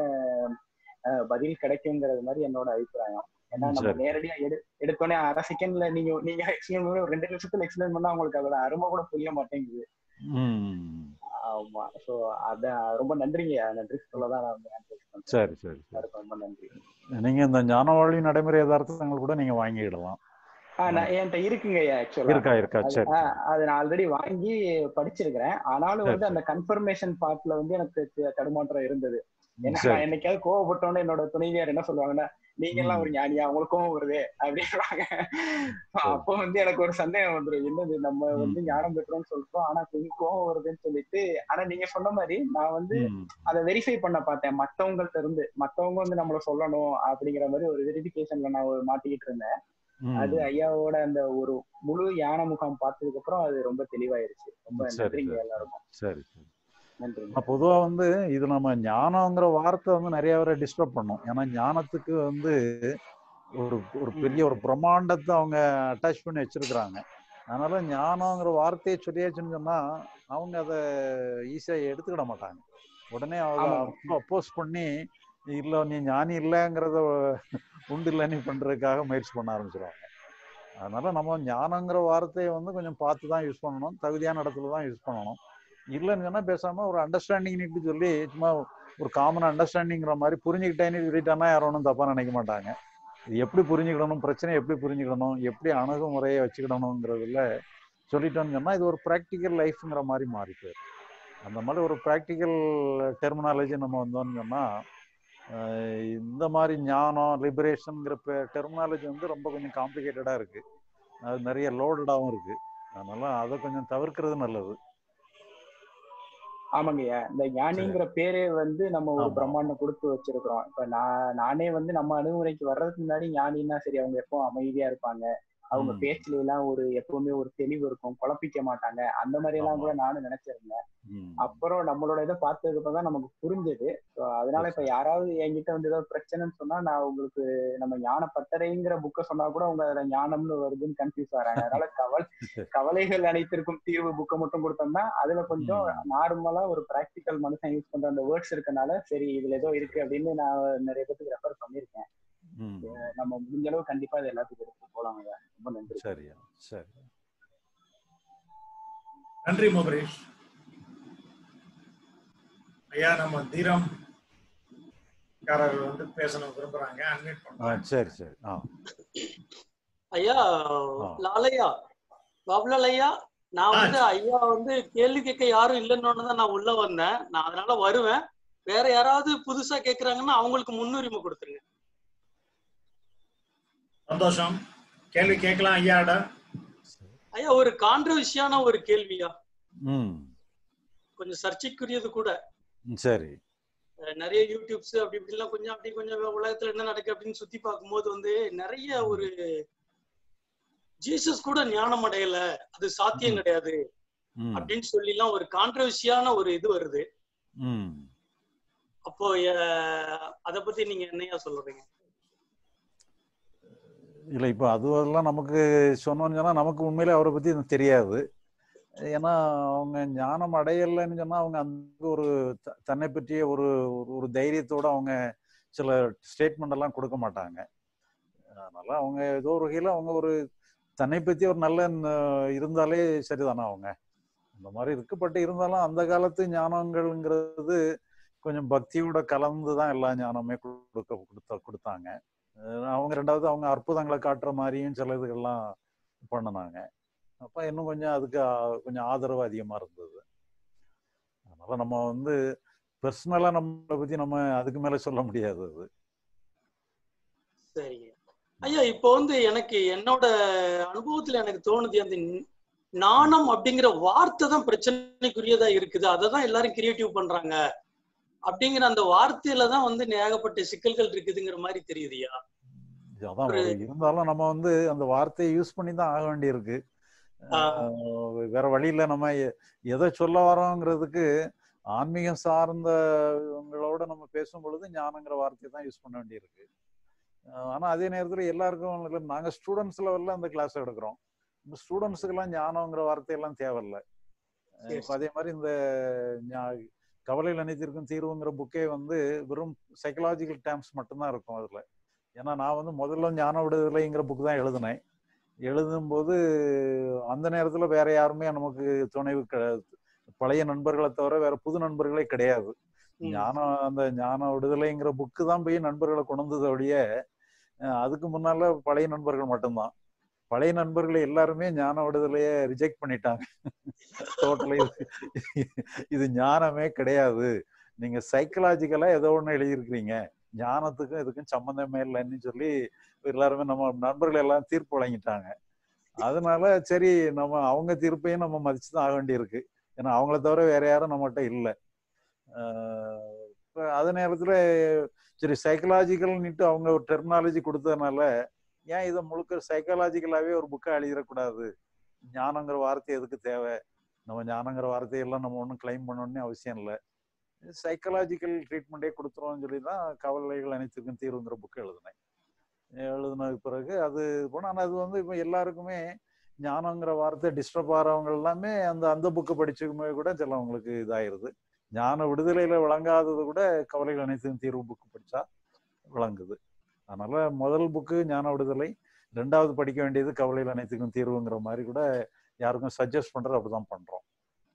அஹ், பதில் கிடைக்குங்கிறது மாதிரி என்னோட அபிப்பிராயம் ஏன்னா நம்ம சரி. நேரடியா எடு எடுத்தோடனே அரை செகண்ட்ல நீங்க நீங்க எக்ஸ்பிளைன் பண்ணி ஒரு ரெண்டு நிமிஷத்துல எக்ஸ்பிளைன் பண்ணா அவங்களுக்கு அதோட அருமை கூட புரிய மாட்டேங்குது ம். ஆமா சோ அதான் ரொம்ப நன்றிங்க நன்றி சொல்லதான் நான் வந்து answer பண்றேன். சரி சரி சரி எல்லாருக்கும் ரொம்ப நன்றி நீங்க இந்த ஞானவாழி நடைமுறை யதார்த்தங்கள் கூட நீங்க வாங்கிடலாம் ஆ நான் என்கிட்ட இருக்குங்க ஆக்சுவலா இருக்கா இருக்கா சரி ஆ, அது நான் ஆல்ரெடி வாங்கி படிச்சிருக்கிறேன் ஆனாலும் வந்து சரி, அந்த கன்ஃபர்மேஷன் பார்ட்ல வந்து எனக்கு த- தடுமாற்றம் இருந்தது ஏன்னா சரி. நான் என்னைக்காவது கோவப்பட்டோன்னு என்னோட துணைவியார் என்ன சொல்லுவாங்கன்னா நீங்க எல்லாம் ம். ஒரு ஞானியா உங்களுக்கு கோவம் வருது அப்படின்றாங்க அப்போ வந்து எனக்கு ஒரு சந்தேகம் வந்துடும் என்னது நம்ம வந்து ம். ஞானம் பெற்றோம்னு சொல்றோம் ஆனா கொஞ்சம் கோவம் வருதுன்னு சொல்லிட்டு ஆனா நீங்க சொன்ன மாதிரி நான் வந்து ம். அதை வெரிஃபை பண்ண பார்த்தேன் மத்தவங்கள்ட்ட இருந்து மத்தவங்க வந்து நம்மள சொல்லணும் அப்படிங்கிற மாதிரி ஒரு வெரிஃபிகேஷன்ல நான் ஒரு மாட்டிக்கிட்டு இருந்தேன் ம். அது ஐயாவோட அந்த ஒரு முழு யானை முகாம் பார்த்ததுக்கு அப்புறம் அது ரொம்ப தெளிவாயிருச்சு ரொம்ப சரி, நன்றிங்க சரி. எல்லாருக்கும் சரி சரி நன்றிங்க ஆனா பொதுவா வந்து இது நம்ம ஞானங்கிற வார்த்தை வந்து நிறைய பேரை டிஸ்டர்ப் பண்ணும் ஏன்னா ஞானத்துக்கு வந்து ஒரு ஒரு பெரிய ஒரு பிரம்மாண்டத்தை அவங்க அட்டாச் பண்ணி வச்சிருக்கிறாங்க அதனால ஞானங்கிற வார்த்தையை சொல்லியாச்சுன்னு சொன்னா அவங்க அதை ஈஸியா எடுத்துக்கிட மாட்டாங்க உடனே அதை ஆமாங்க. அப்போஸ் பண்ணி இல்ல நீ ஞானி இல்லைங்கிறத உண்டு இல்லை நீ பண்றதுக்காக முயற்சி பண்ண ஆரம்பிச்சிருவாங்க அதனால நம்ம ஞானங்கிற வார்த்தையை வந்து கொஞ்சம் பார்த்து தான் யூஸ் பண்ணணும் தகுதியான இடத்துல தான் யூஸ் பண்ணணும் இல்லைன்னு சொன்னா பேசாம ஒரு அண்டர்ஸ்டாண்டிங் சொல்லி சும்மா ஒரு காமன் அண்டர்ஸ்டாண்டிங்கிற மாதிரி புரிஞ்சுக்கிட்டேன்னு சொல்லிட்டானா யாரும் ஒன்றும் தப்பா நினைக்க மாட்டாங்க இது எப்படி புரிஞ்சுக்கிடணும் பிரச்சனை எப்படி புரிஞ்சுக்கிடணும் எப்படி அணுகுமுறையை வச்சுக்கிடணுங்கிறதுல சொல்லிட்டோம்னு சொன்னா இது ஒரு ப்ராக்டிக்கல் லைஃப்ங்கிற மாதிரி மாறி போயிடும் அந்த மாதிரி ஒரு ப்ராக்டிக்கல் டெர்மினாலஜி நம்ம வந்தோம்னு சொன்னா அஹ் இந்த மாதிரி ஞானம் லிபரேஷனுங்கிற டெர்மினாலஜி வந்து ரொம்ப கொஞ்சம் காம்ப்ளிகேட்டடா இருக்கு அது நிறைய லோடடாகவும் இருக்கு அதனால அதை கொஞ்சம் தவிர்க்கிறது நல்லது ஆமாங்கய்யா இந்த ஞானிங்கிற பேரே வந்து நம்ம ஒரு ஆமா. பிரம்மாண்டம் கொடுத்து வச்சிருக்கிறோம் இப்ப நான் நானே வந்து நம்ம அணுகுமுறைக்கு வர்றதுக்கு முன்னாடி ஞானின்னா சரி அவங்க எப்போ அமைதியா இருப்பாங்க அவங்க ம். பேச்சுல எல்லாம் ஒரு எப்பவுமே ஒரு தெளிவு இருக்கும் குழப்பிக்க மாட்டாங்க அந்த மாதிரி எல்லாம் ஆமா. கூட நானும் நினைச்சிருந்தேன் ம். அப்புறம் நம்மளோட இதை பார்த்ததுக்கு அப்புறம் தான் நமக்கு புரிஞ்சது So, அதனால இப்ப யாராவது என்கிட்ட வந்து ஏதாவது பிரச்சனைன்னு சொன்னா நான் உங்களுக்கு நம்ம ஞான பத்தரைங்கிற புக்கை சொன்னா கூட உங்க அதுல ஞானம்னு வருதுன்னு கன்ஃபியூஸ் ஆறாங்க அதனால கவல் கவலைகள் அனைத்திற்கும் தீர்வு புக்கை மட்டும் கொடுத்தோம்னா அதுல கொஞ்சம் ம். நார்மலா ஒரு பிராக்டிக்கல் மனுஷன் யூஸ் பண்ற அந்த வேர்ட்ஸ் இருக்கனால சரி இதுல ஏதோ இருக்கு அப்படின்னு நான் நிறைய பேருக்கு ரெஃபர் பண்ணிருக்கேன் ம். நம்ம முடிஞ்ச அளவு கண்டிப்பா இது எல்லாத்துக்கும் எடுத்து போலாம் ஐயா. ரொம்ப நன்றி சரியா சரி நன்றி மோகரேஷ் ஐயா நம்ம தீரம் காரர் வந்து பேசணும் விரும்புறாங்க அன்மியூட் ஆ பண்றாங்க சரி சரி ஆ ஐயா லாலையா பாபுலால் ஐயா நான் ஆ. வந்து ஐயா வந்து கேள்வி கேட்க யாரும் இல்லைன்னு தான் நான் உள்ள வந்தேன் நான் அதனால வருவேன் வேற யாராவது புதுசா கேக்குறாங்கன்னா அவங்களுக்கு முன்னுரிமை கொடுத்துருங்க சந்தோஷம் கேள்வி கேட்கலாம் ஐயாடா ஐயா ஒரு கான்ட்ரவர்சியான ஒரு கேள்வியா ம் கொஞ்சம் சர்ச்சைக்குரியது கூட ம், சரி அஹ் நிறைய யூடியூப்ஸ் அப்படி இப்படிலாம் கொஞ்சம் அப்படி கொஞ்சம் உலகத்துல என்ன நடக்கு அப்படின்னு சுத்தி பார்க்கும்போது வந்து நிறைய ஒரு ஜீசஸ் கூட ஞானம் அடையல அது சாத்தியம் ம். கிடையாது ம் அப்படின்னு சொல்லிலாம் ஒரு கான்ட்ரவர்சியான ஒரு இது வருது ம் அப்போ அஹ், அத பத்தி நீங்க என்னையா சொல்றீங்க இல்லை இப்போ அதுவெல்லாம் நமக்கு சொன்னோன்னு சொன்னால் நமக்கு உண்மையிலே அவரை பற்றி தெரியாது ஏன்னா அவங்க ஞானம் அடையலைன்னு சொன்னால் அவங்க அந்த ஒரு த- தன்னை பற்றிய ஒரு ஒரு- ஒரு தைரியத்தோட அவங்க சில ஸ்டேட்மெண்ட் எல்லாம் கொடுக்க மாட்டாங்க அதனால அவங்க ஏதோ ஒரு வகையில் அவங்க ஒரு தன்னை பற்றி ஒரு நல்ல ந- இருந்தாலே சரிதானே அவங்க அந்த மாதிரி இருக்கு பட் இருந்தாலும் அந்த காலத்து ஞானங்கள்ங்கிறது கொஞ்சம் பக்தியோட கலந்து தான் எல்லா ஞானமே கொடுக்க கொடுத்த கொடுத்தாங்க அஹ் அவங்க ரெண்டாவது அவங்க அற்புதங்களை காட்டுற மாதிரியும் சில இதுகள்லாம் பண்ணினாங்க அப்ப இன்னும் கொஞ்சம் அதுக்கு ஆ- கொஞ்சம் ஆதரவு அதிகமா இருந்தது அதனால நம்ம வந்து பர்சனலா நம்மளை பத்தி நம்ம அதுக்கு மேல சொல்ல முடியாது அது சரிங்க ஐயா இப்போ வந்து எனக்கு என்னோட அனுபவத்துல எனக்கு தோணுது அந்த ந- நாணம் அப்படிங்கிற வார்த்தை தான் பிரச்சனைக்குரியதா இருக்குது அதை தான் எல்லாரும் கிரியேட்டிவ் பண்றாங்க அப்படிங்கிற அந்த வார்த்தையில தான் வந்து ஏகப்பட்ட சிக்கல்கள் இருக்குதுங்கிற மாதிரி தெரியுதுயா அதான் ஒரு- ஒரு- இருந்தாலும் நம்ம வந்து அந்த வார்த்தையை யூஸ் பண்ணி தான் ஆக வேண்டியிருக்கு ஆ. அஹ் வேற வழியில நம்ம எ- எதை சொல்ல வரோங்கிறதுக்கு ஆன்மீகம் சார்ந்தவங்களோட நம்ம பேசும் பொழுது ஞானங்கிற வார்த்தையை தான் யூஸ் பண்ண வேண்டியிருக்கு அஹ் ஆனா அதே நேரத்துல எல்லாருக்கும் இல்ல, நாங்க ஸ்டூடெண்ட்ஸ் லெவல்ல அந்த கிளாஸ் எடுக்கிறோம் ஸ்டூடெண்ட்ஸுக்கெல்லாம் ஞானங்கிற வார்த்தையெல்லாம் தேவையில்லை அஹ் சரி, இப்ப அதே மாதிரி இந்த ஞா- கவலையில் அனைத்திற்கும் தீர்வுங்கிற புக்கே வந்து வெறும் சைக்கலாஜிக்கல் டேர்ம்ஸ் மட்டும்தான் இருக்கும் அதுல ஏன்னா நான் வந்து முதல்ல ஞான விடுதலைங்கிற புக் தான் எழுதினேன் எழுதும்போது அந்த நேரத்துல வேற யாருமே நமக்கு துணைவு க- பழைய நண்பர்களை தவிர வேற புது நண்பர்களே கிடையாது ம். ஞானம் அந்த ஞான விடுதலைங்கிற புக்கு தான் போய் நண்பர்களை கொண்டு வந்தது ஒழிய அஹ் அதுக்கு முன்னால பழைய நண்பர்கள் மட்டும்தான் பழைய நண்பர்கள் எல்லாருமே ஞான விடுதலைய ரிஜெக்ட் பண்ணிட்டாங்க டோட்டலி இது ஞானமே கிடையாது நீங்க சைக்கலாஜிக்கலா ஏதோ ஒண்ணு எழுதியிருக்கிறீங்க ஞானத்துக்கும் இதுக்கும் சம்மந்தமே இல்லைன்னு சொல்லி எல்லாருமே நம்ம நண்பர்கள் எல்லாம் தீர்ப்பு வழங்கிட்டாங்க அதனால சரி நம்ம அவங்க தீர்ப்பையும் நம்ம மதிச்சு தான் ஆக வேண்டியிருக்கு ஏன்னா அவங்கள தவிர வேற யாரும் நம்மகிட்ட இல்லை இப்போ அதே நேரத்துல சரி சைக்கலாஜிக்கல்னுட்டு அவங்க ஒரு டெர்மினாலஜி கொடுத்ததுனால ஏன் இதை முழுக்க சைக்காலஜிக்கலாவே ஒரு புக்கை எழுதிடக்கூடாது ஞானங்கிற வார்த்தை எதுக்கு தேவை நம்ம ஞானங்கிற வார்த்தையெல்லாம் நம்ம ஒன்றும் கிளைம் பண்ணணும்னு அவசியம் இல்லை சைக்காலஜிக்கல் ட்ரீட்மெண்ட்டே கொடுத்துருவோம்னு சொல்லி தான் கவலைகள் அனைத்துக்கும் தீர்வுங்கிற புக் எழுதினேன் எழுதினதுக்கு பிறகு அது போனால் ஆனால் அது வந்து இப்போ எல்லாருக்குமே ஞானங்கிற வார்த்தை டிஸ்டர்ப் ஆகிறவங்க எல்லாமே அந்த அந்த புக்கை படிச்சுக்குமே கூட சிலவங்களுக்கு இதாயிருது ஞான விடுதலையில விளங்காதது கூட கவலைகள் அனைத்துக்கும் தீர்வு புக்கு படிச்சா விளங்குது அதனால முதல் புக்கு ஞான விடுதலை ரெண்டாவது படிக்க வேண்டியது கவலைகள் அனைத்துக்கும் தீர்வுங்கிற மாதிரி கூட யாருக்கும் சஜஸ்ட் பண்றது அப்படிதான் பண்றோம்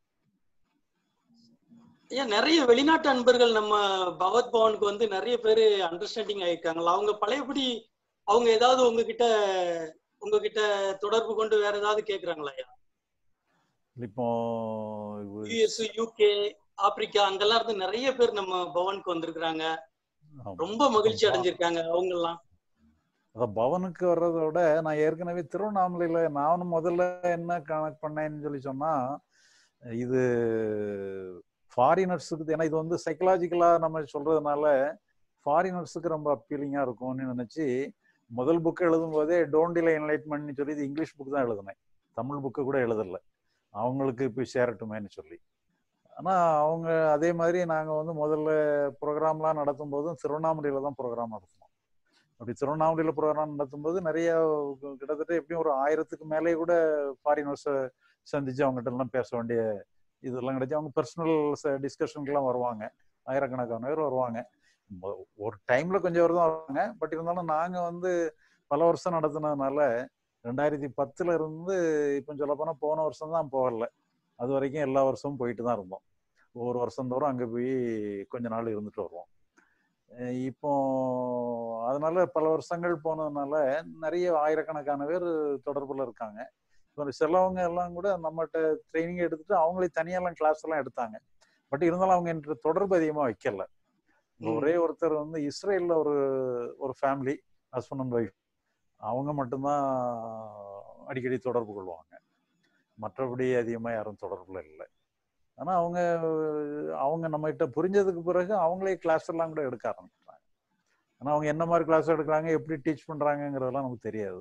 ஐயா நிறைய வெளிநாட்டு அன்பர்கள் நம்ம பகவத் பவனுக்கு வந்து நிறைய பேரு அண்டர்ஸ்டாண்டிங் ஆயிருக்காங்களா அவங்க பழையபடி அவங்க ஏதாவது உங்ககிட்ட உங்ககிட்ட தொடர்பு கொண்டு வேற ஏதாவது கேக்குறாங்களா ஐயா இப்போ இது- யுஎஸ் யூகே ஆப்பிரிக்கா அங்கெல்லாம் இருந்து நிறைய பேர் நம்ம பவனுக்கு வந்திருக்கிறாங்க ஆமா. ரொம்ப மகிழ்ச்சி அடைஞ்சிருக்காங்க அவங்க எல்லாம் அதான் பவனுக்கு வர்றதை விட நான் ஏற்கனவே திருவண்ணாமலையில நானும் முதல்ல என்ன கனெக்ட் பண்ணேன்னு சொல்லி சொன்னா இது ஃபாரினர்ஸுக்கு ஏன்னா இது வந்து சைக்கலாஜிக்கலா நம்ம சொல்றதுனால ஃபாரினர்ஸுக்கு ரொம்ப அப்பீலிங்கா இருக்கும்னு நினைச்சு முதல் புக் எழுதும் போதே டோன்ட் டிலே என்லைட்மெண்ட்னு சொல்லி இது இங்கிலீஷ் புக் தான் எழுதினேன் தமிழ் புக்கு கூட எழுதல அவங்களுக்கு போய் சேரட்டுமேன்னு சொல்லி ஆனா அவங்க அதே மாதிரி நாங்க வந்து முதல்ல ப்ரோக்ராம்லாம் நடத்தும் போதும் திருவண்ணாமலையில தான் ப்ரோக்ராம் நடத்தினோம் அப்படி திருவண்ணாமலையில ப்ரோக்ராம் நடத்தும் போது நிறைய கிட்டத்தட்ட எப்படியும் ஒரு ஆயிரத்துக்கு மேலே கூட ஃபாரினர்ஸை சந்திச்சு அவங்ககிட்ட எல்லாம் பேச வேண்டிய இதெல்லாம் கிடைச்சு அவங்க பர்சனல் டிஸ்கஷனுக்குலாம் வருவாங்க ஆயிரக்கணக்கான பேர் வருவாங்க மொ- ஒரு டைம்ல கொஞ்சம் பேர் தான் வருவாங்க பட் இருந்தாலும் நாங்க வந்து பல வருஷம் நடத்துனதுனால ரெண்டாயிரத்தி பத்துல இருந்து இப்போ சொல்ல போனா போன வருஷம் தான் போகல அது வரைக்கும் எல்லா வருஷமும் போயிட்டு தான் இருந்தோம் ஒவ்வொரு வருஷம் தோறும் அங்க போய் கொஞ்ச நாள் இருந்துட்டு வருவோம் அஹ் இப்போ அதனால பல வருஷங்கள் போனதுனால நிறைய ஆயிரக்கணக்கான பேர் தொடர்புல இருக்காங்க இப்போ சிலவங்க எல்லாம் கூட நம்மகிட்ட ட்ரைனிங் எடுத்துட்டு அவங்களே தனியெல்லாம் கிளாஸ் எல்லாம் எடுத்தாங்க பட் இருந்தாலும் அவங்க என்ற தொடர்பு அதிகமா வைக்கல ம். ஒரே ஒருத்தர் வந்து இஸ்ரேல்ல ஒரு ஒரு ஃபேமிலி ஹஸ்பண்ட் அண்ட் ஒய்ஃப் அவங்க மட்டும்தான் அடிக்கடி தொடர்பு கொள்வாங்க மற்றபடி அதிகமா யாரும் தொடர்புல இல்லை ஆனா அவங்க அவங்க நம்ம கிட்ட புரிஞ்சதுக்கு பிறகு அவங்களே கிளாஸ் எல்லாம் கூட எடுக்க ஆரம்பிக்கிறாங்க ஆனா அவங்க என்ன மாதிரி கிளாஸ் எடுக்கிறாங்க எப்படி டீச் பண்றாங்கங்கிறதெல்லாம் நமக்கு தெரியாது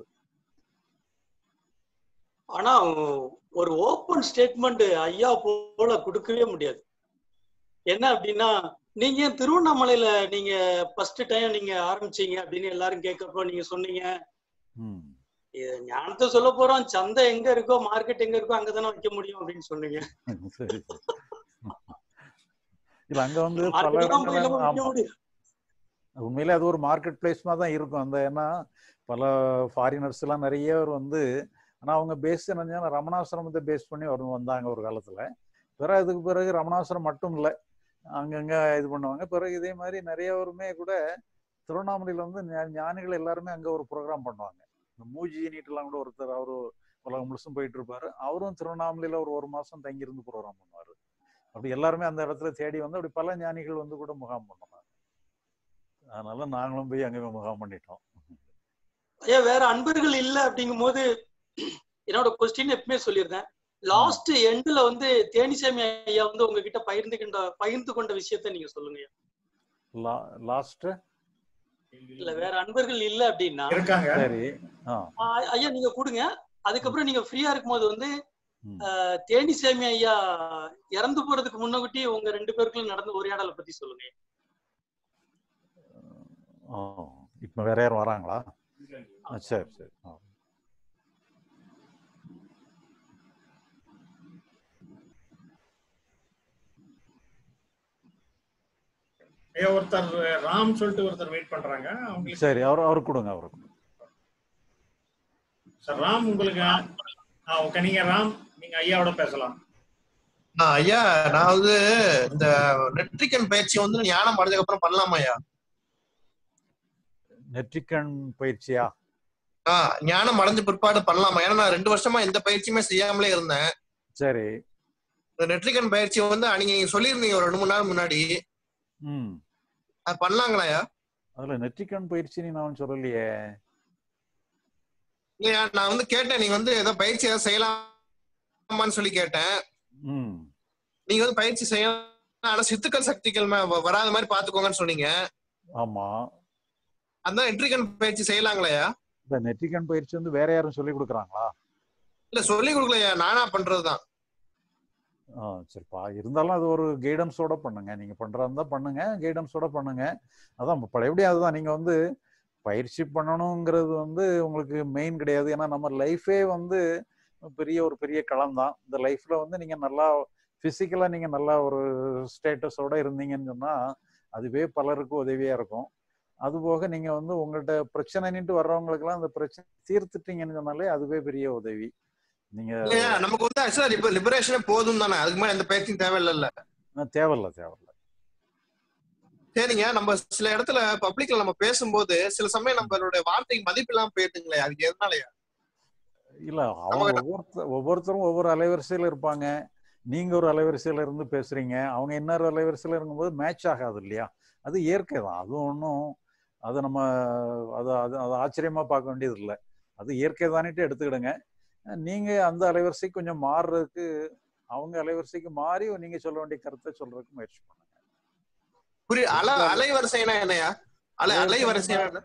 ஆனா ஒரு ஓப்பன் ஸ்டேட்மெண்ட் ஐயா போல கொடுக்கவே முடியாது என்ன அப்படின்னா நீங்க ஏன் திருவண்ணாமலையில நீங்க ஃபர்ஸ்ட் டைம் நீங்க ஆரம்பிச்சீங்க அப்படின்னு எல்லாரும் கேட்கப்போ நீங்க சொன்னீங்க ம் இது ஞானத்தை சொல்ல போறோம் சந்தை எங்க இருக்கோ மார்க்கெட் எங்க இருக்கோ அங்கதானே வைக்க முடியும் அப்படின்னு சொன்னீங்க சரி இல்ல அங்க வந்து பல மார்க்கெட் தான் போய் இடங்கள்ல நம்ம வைக்க ஆமா முடியும் உண்மையிலே அது ஒரு மார்க்கெட் பிளேஸ் மாதிரி தான் இருக்கும் அந்த ஏன்னா பல ஃபாரினர்ஸ் எல்லாம் நிறைய பேர் வந்து ஆனா அவங்க பேஸ் என்னன்னா ரமணாசிரமத்தை பேஸ் பண்ணி வரும் வந்தாங்க ஒரு காலத்துல பிறகு அதுக்கு பிறகு ரமணாசிரம் மட்டும் இல்லை அங்கங்க இது பண்ணுவாங்க பிறகு இதே மாதிரி நிறைய பேருமே கூட திருவண்ணாமலையில வந்து ஞா- ஞானிகள் எல்லாருமே அங்க ஒரு ப்ரோக்ராம் பண்ணுவாங்க இந்த மூஜி நீட்டெல்லாம் கூட ஒருத்தர் அவரு உலகம் முழுசும் போயிட்டு இருப்பாரு அவரும் திருவண்ணாமலையில ஒரு ஒரு மாசம் தங்கியிருந்து ப்ரோக்ராம் பண்ணுவாரு அப்படி எல்லாருமே அந்த இடத்துல தேடி வந்து அப்படி பல ஞானிகள் வந்து கூட முகாம் பண்ணுவாங்க அதனால நாங்களும் போய் அங்கே முகாம் பண்ணிட்டோம் ஐயா வேற அன்பர்கள் இல்ல அப்படிங்கும் போது என்னோட கொஸ்டின் எப்பவுமே சொல்லியிருந்தேன் லாஸ்ட் எண்ட்ல வந்து தேனிசாமி ஐயா வந்து உங்ககிட்ட பகிர்ந்துகின்ற பகிர்ந்து கொண்ட விஷயத்த நீங்க சொல்லுங்க ஐயா. லாஸ்ட் இல்ல வேற அன்பர்கள் இல்ல அப்படின்னா இருக்காங்க சரி ஆ ஆஹ் ஐயா நீங்க கொடுங்க அதுக்கப்புறம் நீங்க ஃப்ரீயா இருக்கும்போது வந்து ம். ஆஹ் தேனிசாமி ஐயா இறந்து போறதுக்கு முன்னகுட்டி உங்க ரெண்டு பேருக்குள்ள நடந்த உரையாடலை பத்தி சொல்லுங்க ஆ இப்போ வேற யாரும் வராங்களா ஆ, சரி சரி ஆ. ஐயா ஒருத்தர் ராம் சொல்லிட்டு ஒருத்தர் வெயிட் பண்றாங்க அவங்களுக்கு சரி அவர் அவர் கொடுங்க அவர் கொடுங்க சார் ராம் உங்களுக்கு ஆ ஓகே நீங்க ராம் நீங்க ஐயாவோட பேசலாம் ஆ, ஐயா நான் வந்து இந்த நெட்ரிக்கன் பயிற்சி வந்து ஞானம் அடைஞ்சதுக்கு அப்புறம் பண்ணலாமா ஐயா நெற்றிக்கண் பயிற்சியா ஆ ஞானம் அடைஞ்ச பிற்பாடு பண்ணலாமா ஏன்னா நான் ரெண்டு வருஷமா எந்த பயிற்சியுமே செய்யாமலே இருந்தேன் சரி இந்த நெட்ரிக்கன் பயிற்சி வந்து நீங்க நீங்க சொல்லியிருந்தீங்க ஒரு ரெண்டு மூணு நாள் முன்னாடி ம் அது பண்ணலாங்களா ஐயா அதுல நெற்றிக்கண் பயிற்சின்னு நான் சொல்லலையே இல்லையா நான் வந்து கேட்டேன் நீங்க வந்து ஏதோ பயிற்சி ஏதாவது செய்யலாமான்னு சொல்லி கேட்டேன் ம் நீங்க வந்து பயிற்சி செய்யலாம் ஆனா சித்துக்கள் சக்திகள் மே- வ- வராத மாதிரி பாத்துக்கோங்கன்னு சொன்னீங்க ஆமா அதான் நெட்ரிக்கன் பயிற்சி செய்யலாங்களையா இந்த நெற்றிக்கண் பயிற்சி வந்து வேற யாரும் சொல்லி கொடுக்குறாங்களா இல்ல சொல்லி கொடுக்கலையா நானா பண்றதுதான் ஆ சரிப்பா இருந்தாலும் அது ஒரு கைடன்ஸோட பண்ணுங்க நீங்க பண்றதா இருந்தா பண்ணுங்க கைடன்ஸோட பண்ணுங்க அதான் பழையபடி அதுதான் நீங்க வந்து பயிற்சி பண்ணணுங்கிறது வந்து உங்களுக்கு மெயின் கிடையாது ஏன்னா நம்ம லைஃபே வந்து பெரிய ஒரு பெரிய களம் தான் இந்த லைஃப்ல வந்து நீங்க நல்லா பிசிக்கலா நீங்க நல்லா ஒரு ஸ்டேட்டஸோட இருந்தீங்கன்னு சொன்னா அதுவே பலருக்கு உதவியா இருக்கும் அது போக நீங்க வந்து உங்கள்ட்ட பிரச்சனைன்ட்டு வர்றவங்களுக்கெல்லாம் அந்த பிரச்சனை தீர்த்துட்டீங்கன்னு சொன்னாலே அதுவே பெரிய உதவி நீங்க இல்லையா நமக்கு வந்து ஆக்சுவலா இப்ப லிபரேஷனே போதும் தானே அதுக்கு மேல எந்த பயிற்சியும் தேவையில்லைல்ல அஹ் தேவையில்ல தேவையில்ல சரிங்க நம்ம சில இடத்துல பப்ளிக்ல நம்ம பேசும்போது சில சமயம் நம்மளுடைய வார்த்தைக்கு மதிப்பு இல்லாம போயிருதுங்களே அதுக்கு எதனாலயா இல்ல அவங்க ஒவ்வொருத்தர் ஒவ்வொருத்தரும் ஒவ்வொரு அலைவரிசையில இருப்பாங்க நீங்க ஒரு அலைவரிசையில இருந்து பேசுறீங்க அவங்க இன்னொரு அலைவரிசையில இருக்கும்போது மேட்ச் ஆகாது இல்லையா அது இயற்கை தான் அது ஒன்றும் அது நம்ம அது அது அது ஆச்சரியமா பார்க்க வேண்டியது இல்லை அது இயற்கை தானிட்டு எடுத்துக்கிடுங்க நீங்க அந்த அலைவரிசைக்கு கொஞ்சம் மாறுறதுக்கு அவங்க அலைவரிசைக்கு மாறி நீங்க சொல்ல வேண்டிய கருத்தை சொல்றதுக்கு முயற்சி பண்ணுங்க புரிய அலை அலைவரிசைனா என்னையா அலை அலைவரிசைனா என்ன?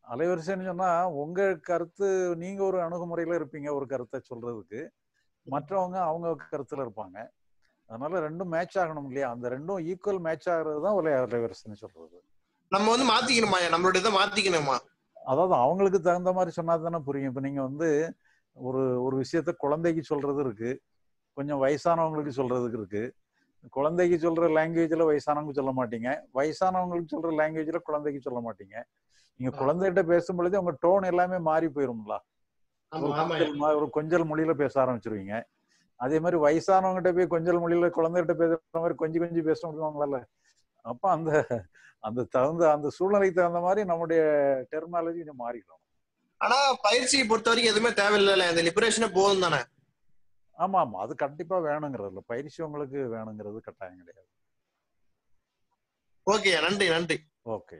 அலைவரிசைன்னு சொன்னா உங்க கருத்து நீங்க ஒரு அணுகுமுறையில இருப்பீங்க ஒரு கருத்தை சொல்றதுக்கு மற்றவங்க அவங்க கருத்துல இருப்பாங்க அதனால ரெண்டும் மேட்ச் ஆகணும் இல்லையா அந்த ரெண்டும் ஈக்குவல் மேட்ச் ஆகுறது தான் ஒரு அலைவரிசைன்னு சொல்றது நம்ம வந்து மாத்திக்கணுமா நம்மளோட இதை மாத்திக்கணுமா அதாவது அவங்களுக்கு தகுந்த மாதிரி சொன்னா தானே புரியும் இப்ப நீங்க வந்து ஒரு ஒரு விஷயத்த குழந்தைக்கு சொல்றது இருக்கு கொஞ்சம் வயசானவங்களுக்கு சொல்றதுக்கு இருக்கு குழந்தைக்கு சொல்ற லாங்குவேஜ்ல வயசானவங்க சொல்ல மாட்டீங்க வயசானவங்களுக்கு சொல்ற லாங்குவேஜ்ல குழந்தைக்கு சொல்ல மாட்டீங்க நீங்க குழந்தைகிட்ட பேசும் பொழுது உங்க டோன் எல்லாமே மாறி போயிரும்ல ஒரு ஆமா ஆமா கொஞ்சல் மா- ஒரு கொஞ்சல் மொழியில பேச ஆரம்பிச்சிருவீங்க அதே மாதிரி வயசானவங்ககிட்ட போய் கொஞ்சல் மொழியில குழந்தைகிட்ட பேசுற மாதிரி கொஞ்சி கொஞ்சி பேச முடியுவாங்கல்ல அப்ப அந்த அந்த தகுந்த அந்த சூழ்நிலைக்கு தகுந்த மாதிரி நம்முடைய டெர்மாலஜி கொஞ்சம் மாறிடும் ஆனா பயிற்சியை பொறுத்த வரைக்கும் எதுவுமே தேவையில்லைல்ல இந்த லிபரேஷனே போதும் தானே ஆமா ஆமா அது கண்டிப்பா வேணுங்கிறது இல்ல பயிற்சி உங்களுக்கு வேணுங்கிறது கட்டாயம் கிடையாது ஓகே நன்றி நன்றி ஓகே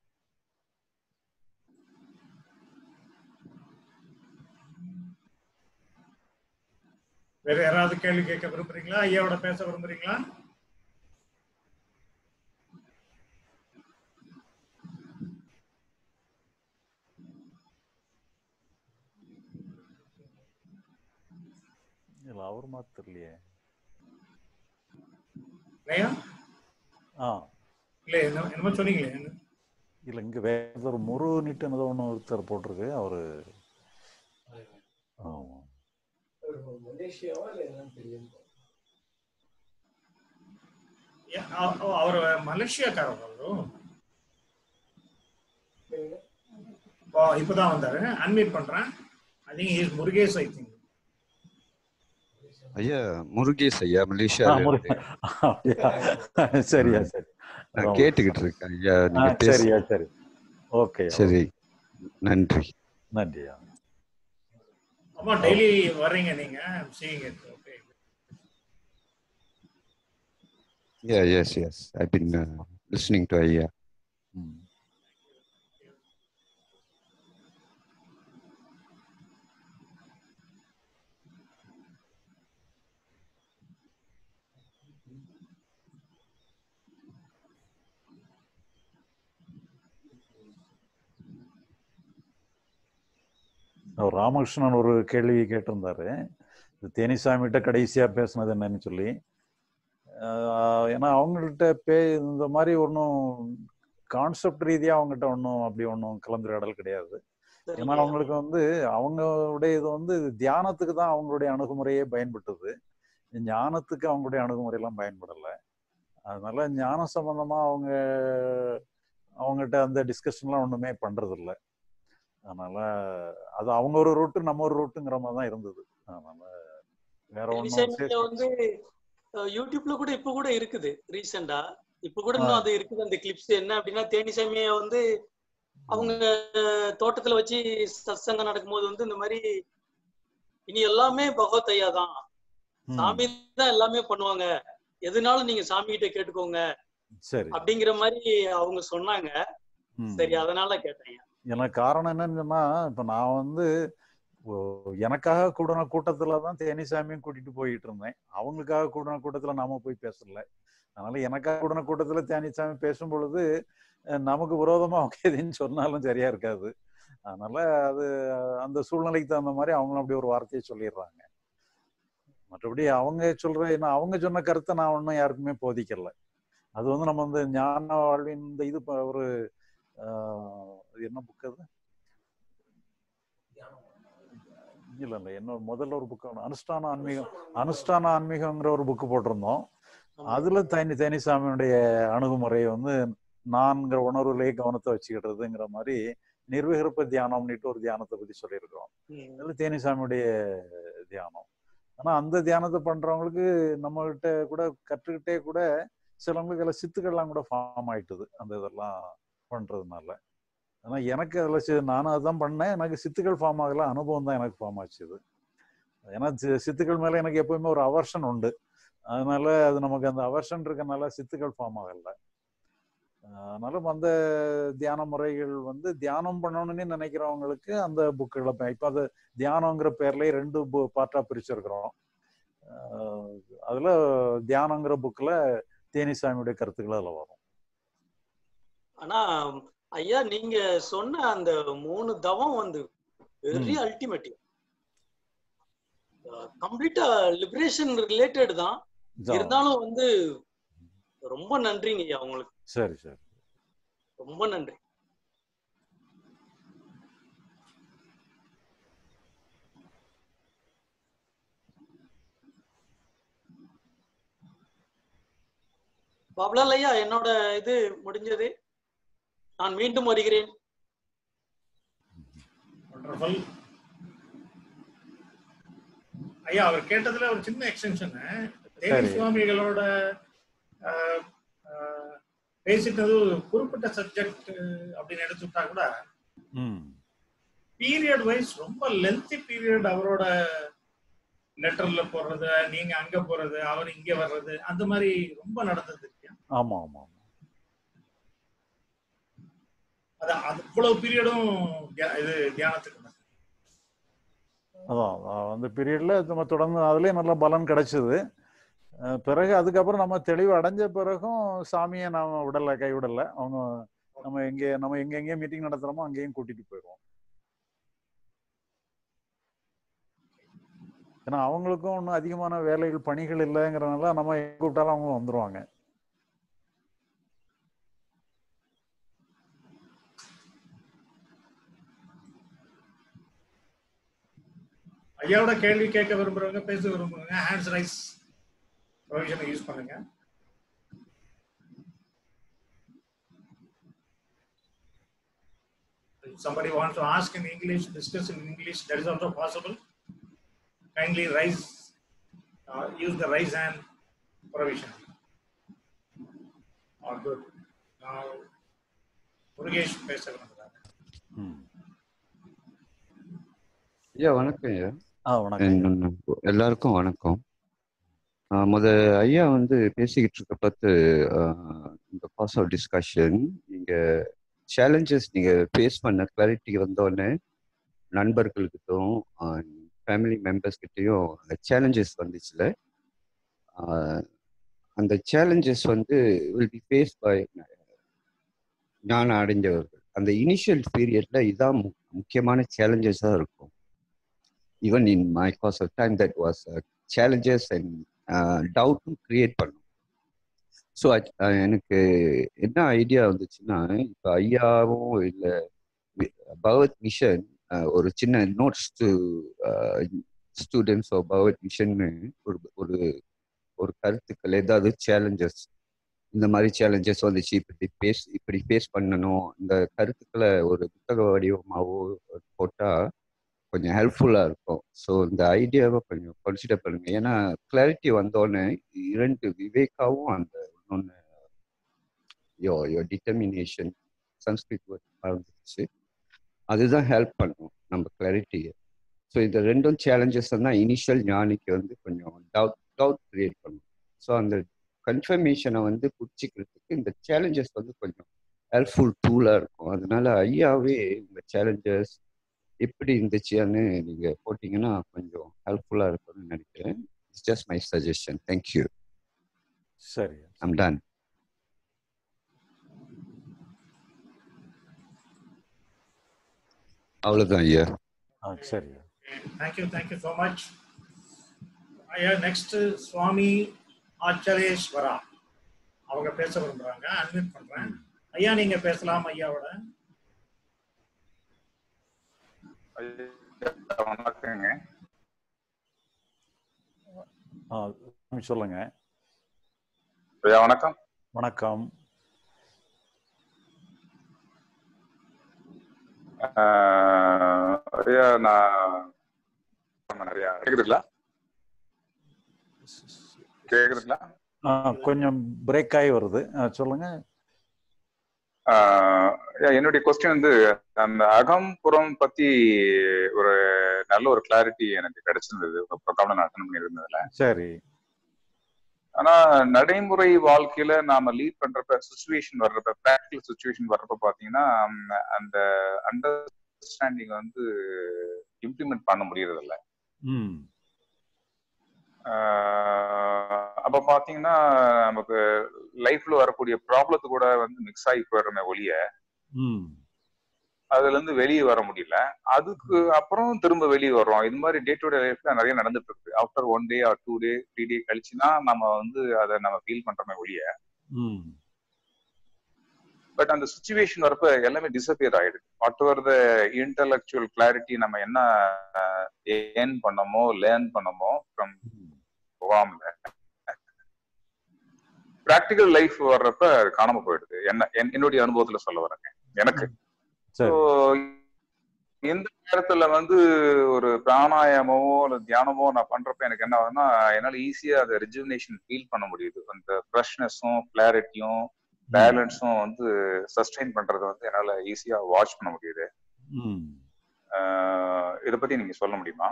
வேற யாராவது கேள்வி கேட்க விரும்புறீங்களா ஐயாவோட பேச விரும்புறீங்களா இல்ல அவர் மாதிரி தெரியலையே ஐயா ஆ இல்ல என்ன என்னமோ சொன்னீங்களே என்ன? இல்ல இங்க வேற ஒரு முரு நிட்டு ஏதோ ஒன்று ஒருத்தர் போட்டிருக்கு அவரு ஆமா மலேசியாவா இல்ல என்னன்னு தெரியும் ஏ- அ- அ- அவர் மலேசியாக்காரர் அவரு இப்போ இப்பதான் வந்தாரு அன்மீட் பண்றேன் I think is Murugesh I think ஐயா முருகேஷ் ஐயா ஆ, மலேசியால முரு- இருந்து அப்படியா? சரியா சரி நான் அதான். கேட்டுக்கிட்டு இருக்கேன் ஐயா ஆ, நீங்க பேச சரியா சரி ஓகே சரி நன்றி நன்றியா ஆமா டெய்லி வர்றீங்க நீங்க seeing it okay Yeah, yes, yes. I've been uh, listening to ஐயா ம். அவர் ராமகிருஷ்ணன் ஒரு கேள்வி கேட்டிருந்தாரு இது தேனிசாமிகிட்ட கடைசியா பேசுனது என்னன்னு சொல்லி ஆஹ் ஏன்னா அவங்கள்ட்ட பே இந்த மாதிரி ஒன்றும் கான்செப்ட் ரீதியா அவங்ககிட்ட ஒன்றும் அப்படி ஒன்றும் கலந்துரையாடல் கிடையாது ஏன்னா சரிங்க அவங்களுக்கு வந்து அவங்களுடைய இது வந்து தியானத்துக்கு தான் அவங்களுடைய அணுகுமுறையே பயன்பட்டது ஞானத்துக்கு அவங்களுடைய அணுகுமுறையெல்லாம் பயன்படலை அதனால ஞானம் சம்பந்தமா அவங்க அவங்ககிட்ட அந்த டிஸ்கஷன்லாம் ஒண்ணுமே பண்றது இல்ல அதனால அது அவங்க ஒரு ரூட்டு நம்ம ஒரு ரூட்டுங்கிற மாதிரி தான் இருந்தது அதனால வேற விஷயம் ஒன்றும் வந்து அஹ், யூடியூப்ல கூட இப்ப கூட இருக்குது ரீசெண்டா இப்ப கூட இன்னும் அது இருக்குது அந்த கிளிப்ஸ் என்ன அப்படின்னா தேனிசாமிய வந்து அவங்க அஹ், தோட்டத்துல வச்சு சத்சங்கம் நடக்கும்போது வந்து இந்த மாதிரி இனி எல்லாமே பகவத் ஐயா தான் சாமி தான் எல்லாமே பண்ணுவாங்க எதுனாலும் நீங்க சாமி கிட்ட கேட்டுக்கோங்க சரி அப்படிங்கிற மாதிரி அவங்க சொன்னாங்க ம். சரி அதனால கேட்டேன் எனக்கு காரணம் என்னன்னு சொன்னா இப்ப நான் வந்து ஓ, எனக்காக கூடின கூட்டத்துல தான் தேனிசாமியும் கூட்டிட்டு போயிட்டு இருந்தேன் அவங்களுக்காக கூடின கூட்டத்துல நாம போய் பேசல அதனால எனக்காக கூடின கூட்டத்துல தேனிசாமி பேசும் பொழுது அஹ், நமக்கு விரோதமா அவங்க எதையும் சொன்னாலும் சரியா இருக்காது அதனால அது அந்த சூழ்நிலைக்கு தகுந்த மாதிரி அவங்களும் அப்படி ஒரு வார்த்தையை சொல்லிடுறாங்க மற்றபடி அவங்க சொல்ற என்ன அவங்க சொன்ன கருத்தை நான் ஒன்றும் யாருக்குமே போதிக்கல அது வந்து நம்ம வந்து ஞான வாழ்வின் இந்த இது ப- ஒரு ஆஹ், அது என்ன புக் அது இல்ல இல்ல என்ன முதல்ல ஒரு புக் அனுஷ்டான ஆன்மீகம் அனுஷ்டான ஆன்மீகங்கிற ஒரு புக் போட்டிருந்தோம் அதுல தேனி தேனிசாமியுடைய அணுகுமுறையை வந்து நான்கிற உணர்வுலயே கவனத்தை வச்சுக்கிட்டதுங்கிற மாதிரி நிர்விகற்ப தியானம்னுட்டு ஒரு தியானத்தை பத்தி சொல்லியிருக்கிறோம் அதுல தேனிசாமியுடைய தியானம் ஆனா அந்த தியானத்தை பண்றவங்களுக்கு நம்ம கிட்ட கூட கற்றுக்கிட்டே கூட சிலவங்களுக்கு அதில் சித்துக்கள்லாம் கூட ஃபார்ம் ஆயிட்டுது அந்த இதெல்லாம் பண்றதுனால ஆனா எனக்கு அதில் சி நானும் அதான் பண்ணேன் எனக்கு சித்துக்கள் ஃபார்ம் ஆகல அனுபவம் தான் எனக்கு ஃபார்ம் ஆச்சுது ஏன்னா சி- சித்துக்கள் மேல எனக்கு எப்பவுமே ஒரு அவர்ஷன் உண்டு அதனால அது நமக்கு அந்த அவர்ஷன் இருக்கனால சித்துக்கள் ஃபார்ம் ஆகல அதனால அந்த தியான முறைகள் வந்து தியானம் பண்ணணும்னு நினைக்கிறவங்களுக்கு அந்த புக்குகளை இப்போ அது தியானங்கிற பேர்லயே ரெண்டு பார்ட்டா பிரிச்சிருக்கிறோம் அஹ் அதுல தியானங்கிற புக்ல தேனிசாமியுடைய கருத்துக்கள் அதுல வரும் ஆனா ஐயா நீங்க சொன்ன அந்த மூணு தவம் வந்து வெரி ம். அல்டிமேட் கம்ப்ளீட்டா லிபரேஷன் ரிலேட்டட் தான் ஜா. இருந்தாலும் வந்து ரொம்ப நன்றிங்க ஐயா உங்களுக்கு சரி சரி ரொம்ப நன்றி பாபுலால் ஐயா என்னோட இது முடிஞ்சது நான் மீண்டும் வருகிறேன் வண்டர்ஃபுல் ஐயா அவர் கேட்டதுல ஒரு சின்ன எக்ஸ்டென்ஷன் தேவி சரி. சுவாமிகளோட ஆஹ், ஆஹ், பேசிட்டது ஒரு குறிப்பிட்ட சப்ஜெக்ட் அப்படின்னு எடுத்துட்டா கூட ம் பீரியட் வைஸ் ரொம்ப லென்த்தி பீரியட் அவரோட லெட்டர்ல போடுறது நீங்க அங்க போறது அவர் இங்க வர்றது அந்த மாதிரி ரொம்ப நடந்தது இல்லையா? ஆமா ஆமா ஆமா அது அது இவ்வளவு பீரியடும் இது தியானத்துக்கு தான். அதான் அதான் அந்த பீரியட்ல நம்ம தொடர்ந்து அதுலயே நல்ல பலன் கிடைச்சது அஹ் பிறகு அதுக்கப்புறம் நம்ம தெளிவு அடைஞ்ச பிறகும் சாமியை நாம விடல கைவிடல அவங்க நம்ம எங்க நம்ம எங்க எங்கேயும் மீட்டிங் நடத்துறோமோ அங்கேயும் கூட்டிட்டு போயிடுவோம் ஏன்னா அவங்களுக்கும் ஒன்றும் அதிகமான வேலைகள் பணிகள் இல்லைங்கிறனால நம்ம எங்க கூப்பிட்டாலும் அவங்க வந்துருவாங்க ஐயாவோட கேள்வி கேட்க விரும்புறவங்க பேச விரும்புறவங்க ஹேண்ட்ஸ் ரைஸ் ப்ரொவிஷனை யூஸ் பண்ணுங்க If somebody wants to ask in English, discuss in English, that is also possible. Kindly rise, uh, use the rise hand provision. All good. Now, Murugesh பேச விரும்புகிறாங்க ம். ஐயா வணக்கம் ஐயா ஆ வணக்கம் என் எல்லாருக்கும் வணக்கம் ஆஹ் முத ஐயா வந்து பேசிக்கிட்டு இருக்க பார்த்து ஆஹ் இந்த பாஸ் ஆஃப் டிஸ்கஷன் நீங்க சேலஞ்சஸ் நீங்க ஃபேஸ் பண்ண கிளாரிட்டி வந்தோடனே நண்பர்கள்கிட்டும் ஃபேமிலி மெம்பர்ஸ் கிட்டயும் அந்த சேலஞ்சஸ் வந்துச்சுல ஆஹ் அந்த சேலஞ்சஸ் வந்து வில் பி ஃபேஸ் பை ஞானம் அடைஞ்சவர்கள் அந்த இனிஷியல் பீரியட்ல இதான் மு- முக்கியமான சேலஞ்சஸாக இருக்கும் even in my course of time that was challenges and டவுட்டும் கிரியேட் பண்ணும் ஸோ எனக்கு என்ன ஐடியா வந்துச்சுன்னா இப்போ ஐயாவும் இல்லை பகவத் மிஷன் ஒரு சின்ன notes to students of Bhagwat மிஷன்னு ஒரு ஒரு ஒரு கருத்துக்கள் ஏதாவது சேலஞ்சஸ் இந்த மாதிரி சேலஞ்சஸ் வந்துச்சு இப்படி பேஸ் இப்படி ஃபேஸ் பண்ணணும் இந்த கருத்துக்களை ஒரு புத்தக வடிவமாகவோ போட்டால் கொஞ்சம் ஹெல்ப்ஃபுல்லாக இருக்கும் ஸோ இந்த ஐடியாவை கொஞ்சம் கன்சிடர் பண்ணுங்க ஏன்னா கிளாரிட்டி வந்தோடனே இரண்டு விவேகாவும் அந்த இன்னொன்று யோ யோ டிட்டர்மினேஷன் சன்ஸ்கிரிட் word மறந்துச்சு அதுதான் ஹெல்ப் பண்ணும் நம்ம கிளாரிட்டியை ஸோ இந்த ரெண்டும் சேலஞ்சஸ் தான் இனிஷியல் ஞானிக்கு வந்து கொஞ்சம் டவுட் டவுட் கிரியேட் பண்ணும் ஸோ அந்த கன்ஃபர்மேஷனை வந்து பிடிச்சிக்கிறதுக்கு இந்த சேலஞ்சஸ் வந்து கொஞ்சம் ஹெல்ப்ஃபுல் டூலாக இருக்கும் அதனால ஐயாவே இந்த சேலஞ்சஸ் எப்படி இருந்துச்சுன்னு நீங்கள் போட்டிங்கன்னா கொஞ்சம் ஹெல்ப்ஃபுல்லாக இருக்கும்னு நினைக்கிறேன் it's just my suggestion thank you சரி ஐம் டன் அவ்வளோதான் ஐயா ஆ சரி தேங்க்யூ தேங்க்யூ ஸோ மச் ஐயா நெக்ஸ்ட் சுவாமி ஆச்சரேஸ்வரா அவங்க பேச விரும்புறாங்க அட்மிட் பண்றேன் ஐயா நீங்க பேசலாம் ஐயாவோட வணக்கங்க ஆ சாமி சொல்லுங்க ஐயா வணக்கம் வணக்கம் ஆஹ் ஐயா நான் ஆமா, நிறைய கேக்குதுங்களா கேக்குதுங்களா ஆ கொஞ்சம் பிரேக் ஆகி வருது ஆ, சொல்லுங்க ஆஹ் ஐயா, என்னுடைய கொஸ்டின் வந்து அந்த அகம் புறம் பத்தி ஒரு நல்ல ஒரு கிளாரிட்டி எனக்கு கிடைச்சிருந்தது உங்க ப்ரோக்ராம்ல நான் அட்டன் பண்ணியிருந்ததுல சரி ஆனா நடைமுறை வாழ்க்கையில நாம லீட் பண்றப்ப சுச்சுவேஷன் வர்றப்ப ப்ராக்டிகல் சுச்சுவேஷன் வர்றப்ப பாத்தீங்கன்னா ம், அந்த அண்டர்ஸ்டாண்டிங் வந்து இம்ப்ளிமெண்ட் பண்ண முடியறது இல்ல ம் ஆஹ் அப்ப பாத்தீங்கன்னா நமக்கு லைஃப்ல வரக்கூடிய ப்ராப்ளத்து கூட வந்து மிக்ஸ் ஆகி போயிடுறமே ஒழிய ம் அதுல இருந்து வெளியே வர முடியல அதுக்கு அப்புறம் திரும்ப வெளியே வர்றோம் இது மாதிரி டே டு டே லைஃப்ல நிறைய நடந்துட்டு இருக்கு after one day or two day three day கழிச்சுனா நம்ம வந்து அதை நம்ம ஃபீல் பண்றோமே ஒழிய ம் பட் அந்த சுச்சுவேஷன் வரப்ப எல்லாமே டிசப்பியர் ஆயிடுது whatever the intellectual clarity நம்ம என்ன ஏர்ன் பண்ணமோ லேர்ன் பண்ணமோ ஃப்ரம் முகாம்ல ப்ராக்டிக்கல் லைஃப் வர்றப்ப அது காணாம போயிடுது என்ன என்- என்னுடைய அனுபவத்துல சொல்ல வரேங்க எனக்கு சரி ஸோ இந்த நேரத்துல வந்து ஒரு பிராணாயாமமோ இல்ல தியானமோ நான் பண்றப்ப எனக்கு என்ன ஆகுதுன்னா என்னால ஈஸியா அதை ரிஜுவினேஷன் ஃபீல் பண்ண முடியுது அந்த ஃப்ரெஷ்னஸும் கிளாரிட்டியும் பேலன்ஸும் வந்து சஸ்டெயின் பண்றதை வந்து என்னால ஈஸியா வாட்ச் பண்ண முடியுது ம் ஆஹ் இத பத்தி நீங்க சொல்ல முடியுமா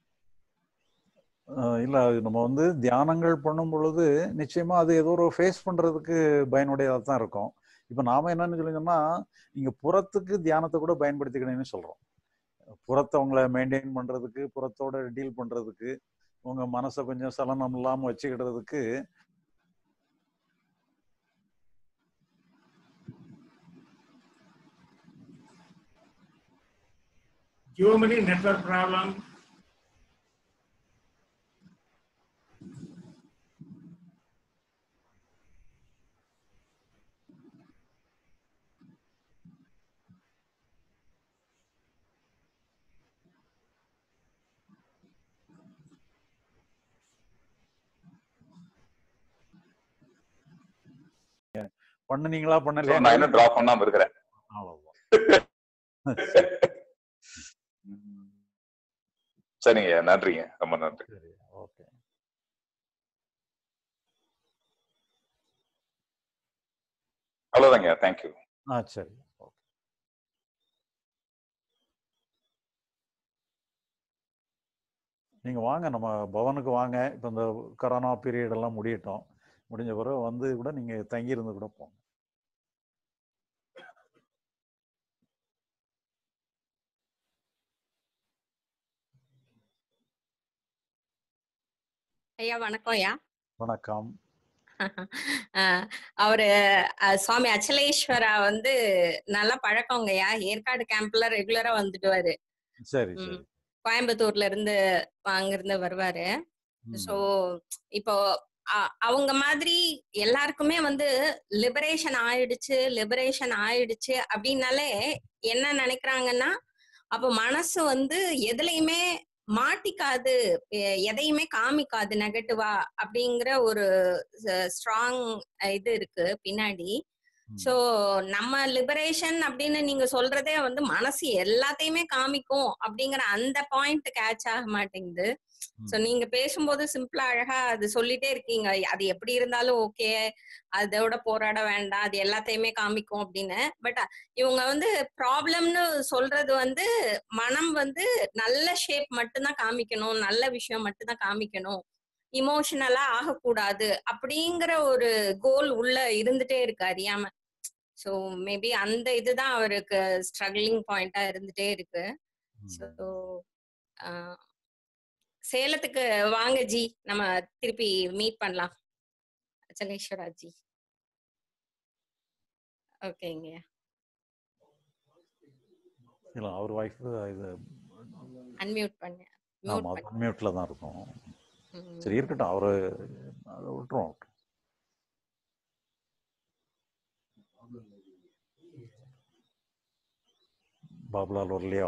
அஹ் இல்ல அது நம்ம வந்து தியானங்கள் பண்ணும் பொழுது நிச்சயமா அது ஏதோ ஒரு ஃபேஸ் பண்றதுக்கு பயனுடையதா தான் இருக்கும் இப்ப நாம என்னன்னு சொல்லுங்கன்னா நீங்க புறத்துக்கு தியானத்தை கூட பயன்படுத்திக்கணும்னு சொல்றோம் புறத்தை உங்களை மெயின்டைன் பண்றதுக்கு புறத்தோட டீல் பண்றதுக்கு உங்க மனசை கொஞ்சம் சலனம் இல்லாம வச்சுக்கிடுறதுக்கு Geomini network problem. பண்ணுனீங்களா So, பண்ணலையா நான் என்ன டிரா பண்ணாம இருக்கிறேன் அவ்வளவுதான் சரிங்க நன்றிங்க ரொம்ப நன்றி சரி ஓகே அவ்வளவுதாங்க தேங்க்யூ ஆ சரி ஓகே நீங்க வாங்க நம்ம பவனுக்கு வாங்க இப்போ இந்த கொரோனா பீரியட் எல்லாம் முடியட்டும் முடிஞ்ச பிறகு வந்து கூட நீங்க தங்கி இருந்து கூட போங்க ஐயா வணக்கம் ஐயா வணக்கம் அஹ் அவரு அஹ் சுவாமி அச்சலேஸ்வரா வந்து நல்ல பழக்கங்கய்யா ஏற்காடு கேம்ப்ல ரெகுலரா வந்துடுவாரு சரி ம். சரி கோயம்புத்தூர்ல இருந்து அங்கிருந்து வருவாரு ம். சோ இப்போ அ- அவங்க மாதிரி எல்லாருக்குமே வந்து லிபரேஷன் ஆயிடுச்சு லிபரேஷன் ஆயிடுச்சு அப்படின்னாலே என்ன நினைக்கிறாங்கன்னா அப்ப மனசு வந்து எதுலயுமே மாட்டிக்காது எ- எதையுமே காமிக்காது நெகட்டிவா அப்படிங்கிற ஒரு ஸ்ட்ராங் இது இருக்கு பின்னாடி சோ நம்ம லிபரேஷன் அப்படின்னு நீங்க சொல்றதே வந்து மனசு எல்லாத்தையுமே காமிக்கும் அப்படிங்கிற அந்த பாயிண்ட் கேட்ச் ஆக மாட்டேங்குது சோ நீங்க பேசும்போது சிம்பிளா அழகா அது சொல்லிட்டே இருக்கீங்க அது எப்படி இருந்தாலும் ஓகே அதோட போராட வேண்டாம் அது எல்லாத்தையுமே காமிக்கும் அப்படின்னு பட் இவங்க வந்து ப்ராப்ளம்னு சொல்றது வந்து மனம் வந்து நல்ல ஷேப் மட்டும்தான் காமிக்கணும் நல்ல விஷயம் மட்டும்தான் காமிக்கணும் இமோஷனலா ஆகக்கூடாது அப்படிங்கிற ஒரு கோல் உள்ள இருந்துட்டே இருக்கு அறியாம ஸோ மேபி அந்த இதுதான் அவருக்கு ஸ்ட்ரகிளிங் பாயிண்டா இருந்துட்டே இருக்கு ஸோ சேலத்துக்கு வாங்க ஜி நம்ம திருப்பி மீட் பண்ணலாம் அச்சலேஸ்வரா ஜி ஓகேங்க இல்ல அவர் ஒய்ஃப் இது அன்மியூட் பண்ண ஆமா மியூட் அது மியூட்ல தான் இருக்கும் பண்ண சரி இருக்கட்டும் அவரு அதை விட்டுருவோம் பாபுலால் வரலையோ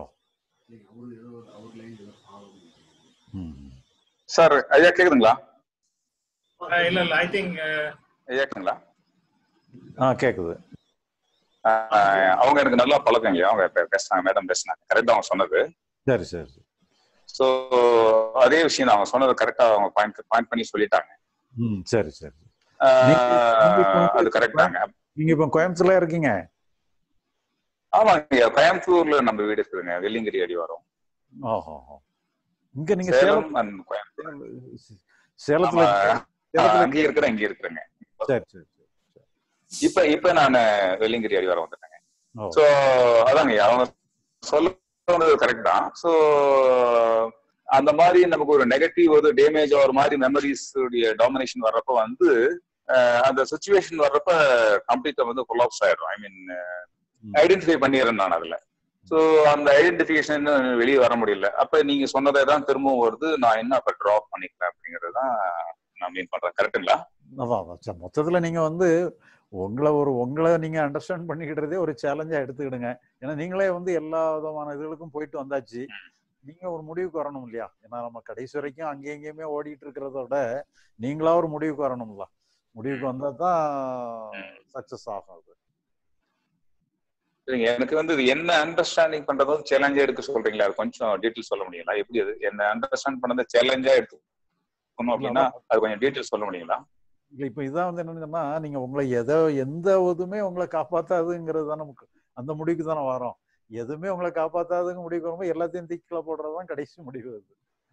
ம் சார் ஐயா கேக்குதுங்களா Uh, இல்ல இல்ல ஐ திங்க் ஐயா கேக்குதுங்களா ஆ கேக்குது ஆஹ் அவங்க எனக்கு நல்லா பழக்கம் ஐயா அவங்க பே- பேசுனாங்க மேடம் பேசுனாங்க கரெக்டா அவங்க சொன்னது சரி சரி சரி. சோ அதே விஷயம் தான் அவங்க சொன்னது கரெக்டா அவங்க பாயிண்ட் பாயிண்ட் பண்ணி சொல்லிட்டாங்க ம் சரி சரி ஆஹ் நீங்க- நீங்க இப்ப வந்து- அது கரெக்டாங்க நீங்க இப்ப கோயம்புத்தூர்ல இருக்கீங்க ஆமாங்க ஐயா கோயம்புத்தூர்ல நம்ம வீடு இருக்குதுங்க வெள்ளிங்கிரி அடி வரும் ஓஹோ இங்க நீங்க சேலம் சேலம் and கோயம்புத்தூர் சேலத்துல ஆமா. சேலத்துல அங்கே இருக்கிறேன் இங்க இருக்கிறேங்க சரி சரி இப்ப இப்ப நான் வெள்ளிங்கிரி அடி வர வந்துட்டேங்க ஓ சோ அதாங்க அவங்க சொல்லுறது கரெக்ட் தான் சோ அந்த மாதிரி நமக்கு ஒரு நெகட்டிவ் ஒரு டேமேஜ் ஒரு மாதிரி மெமரிஸ் உடைய டாமினேஷன் வர்றப்ப வந்து அஹ், அந்த சுச்சுவேஷன் வர்றப்ப கம்ப்ளீட்டா வந்து கொலாப்ஸ் ஆயிடும் ஐ மீன் ஐடென்டிஃபை பண்ணிடுறேன் நான் அதுல ஸோ அந்த ஐடென்டிஃபிகேஷன் வெளியே வர முடியல அப்ப நீங்க சொன்னதே தான் திரும்பவும் வருது நான் என்ன அப்ப ட்ராப் பண்ணிக்கிறேன் அப்படிங்கறது தான் நான் மீன் பண்றேன் கரெக்டுங்களா அதான் அதான். சரி, மொத்தத்துல நீங்க வந்து உங்களை ஒரு உங்களை நீங்க அண்டர்ஸ்டாண்ட் பண்ணிக்கிட்டதே ஒரு சேலஞ்சா எடுத்துக்கிடுங்க ஏன்னா நீங்களே வந்து எல்லா விதமான இதுகளுக்கும் போயிட்டு வந்தாச்சு நீங்க ஒரு முடிவுக்கு வரணும் இல்லையா ஏன்னா நம்ம கடைசி வரைக்கும் அங்கேயும் இங்கேயுமே ஓடிட்டு இருக்கிறத விட நீங்களா ஒரு முடிவுக்கு வரணும்ல முடிவுக்கு வந்தா தான் சக்சஸ் ஆகும் அது சரிங்க எனக்கு வந்து இது என்ன அண்டர்ஸ்டாண்டிங் பண்றதும் சேலஞ்சா எடுக்க சொல்றீங்களா அது கொஞ்சம் டீட்டெயில் சொல்ல முடியுங்களா எப்படி அது என்ன அண்டர்ஸ்டாண்ட் பண்ணதை சேலஞ்சா எடுத்துக்கணும் அப்படின்னா அது கொஞ்சம் டீட்டெயில் சொல்ல முடியுங்களா இல்ல இப்ப இதான் வந்து என்னன்னு சொன்னா நீங்க உங்களை எதை எந்த இதுவுமே உங்களை காப்பாத்தாதுங்கிறது தான் நமக்கு அந்த முடிவுக்கு தானே வரோம் எதுவுமே உங்களை காப்பாத்தாதுங்க முடிவுக்கு வரும்போது எல்லாத்தையும் தீக்கில போடுறதுதான் கடைசி முடிவு அது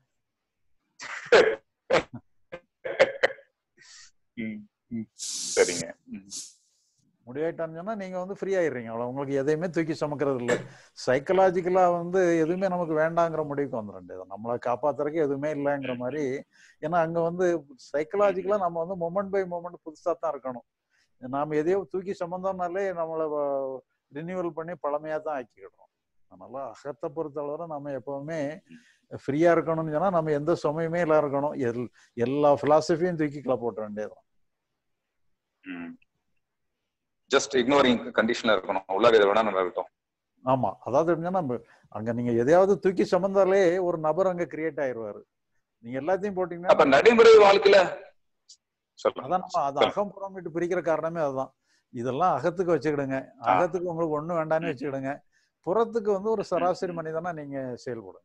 ம், ம். சரிங்க ம். முடிவாயிட்டான்னு சொன்னா நீங்க வந்து ஃப்ரீ ஆயிடுறீங்க அவ்வளவு உங்களுக்கு எதையுமே தூக்கி சுமக்கிறது இல்லை சைக்கலாஜிக்கலா வந்து எதுவுமே நமக்கு வேண்டாங்கிற முடிவுக்கு வந்துடும் நம்மளை காப்பாத்துறதுக்கு எதுவுமே இல்லைங்கிற மாதிரி ஏன்னா அங்க வந்து சைக்கலாஜிக்கலா நம்ம வந்து மொமெண்ட் பை மொமெண்ட் புதுசா தான் இருக்கணும் நாம எதையோ தூக்கி சுமந்தோம்னாலே நம்மளை ரினியூவல் பண்ணி பழமையா தான் ஆக்கிக்கிடுறோம் அதனால அகத்தை பொறுத்தளவுல நம்ம எப்பவுமே ஃப்ரீயா இருக்கணும்னு சொன்னா நம்ம எந்த சுமையுமே இல்ல இருக்கணும் எல் எல்லா பிலாசபியும் தூக்கிக்குள்ள போட்ட வேண்டியதுதான் ஜஸ்ட் இக்னோரிங் கண்டிஷன்ல இருக்கணும் உள்ளார இதை வேணா நல்லா இருக்கட்டும் ஆமா அதாவது எப்படின்னா நம்ம அங்க நீங்க எதையாவது தூக்கி சுமந்தாலே ஒரு நபர் அங்க கிரியேட் ஆயிருவாரு நீங்க எல்லாத்தையும் அப்ப போட்டீங்கன்னா நடைமுறை வாழ்க்கையில சொல்லுங்க அதான் நம்ம அது அகம் புறம் விட்டு பிரிக்கிற காரணமே அதுதான் இதெல்லாம் அகத்துக்கு வச்சுக்கிடுங்க அகத்துக்கு உங்களுக்கு ஒண்ணு வேண்டாம்னு வச்சுக்கிடுங்க புறத்துக்கு வந்து ஒரு சராசரி மனிதனா நீங்க செயல்படுங்க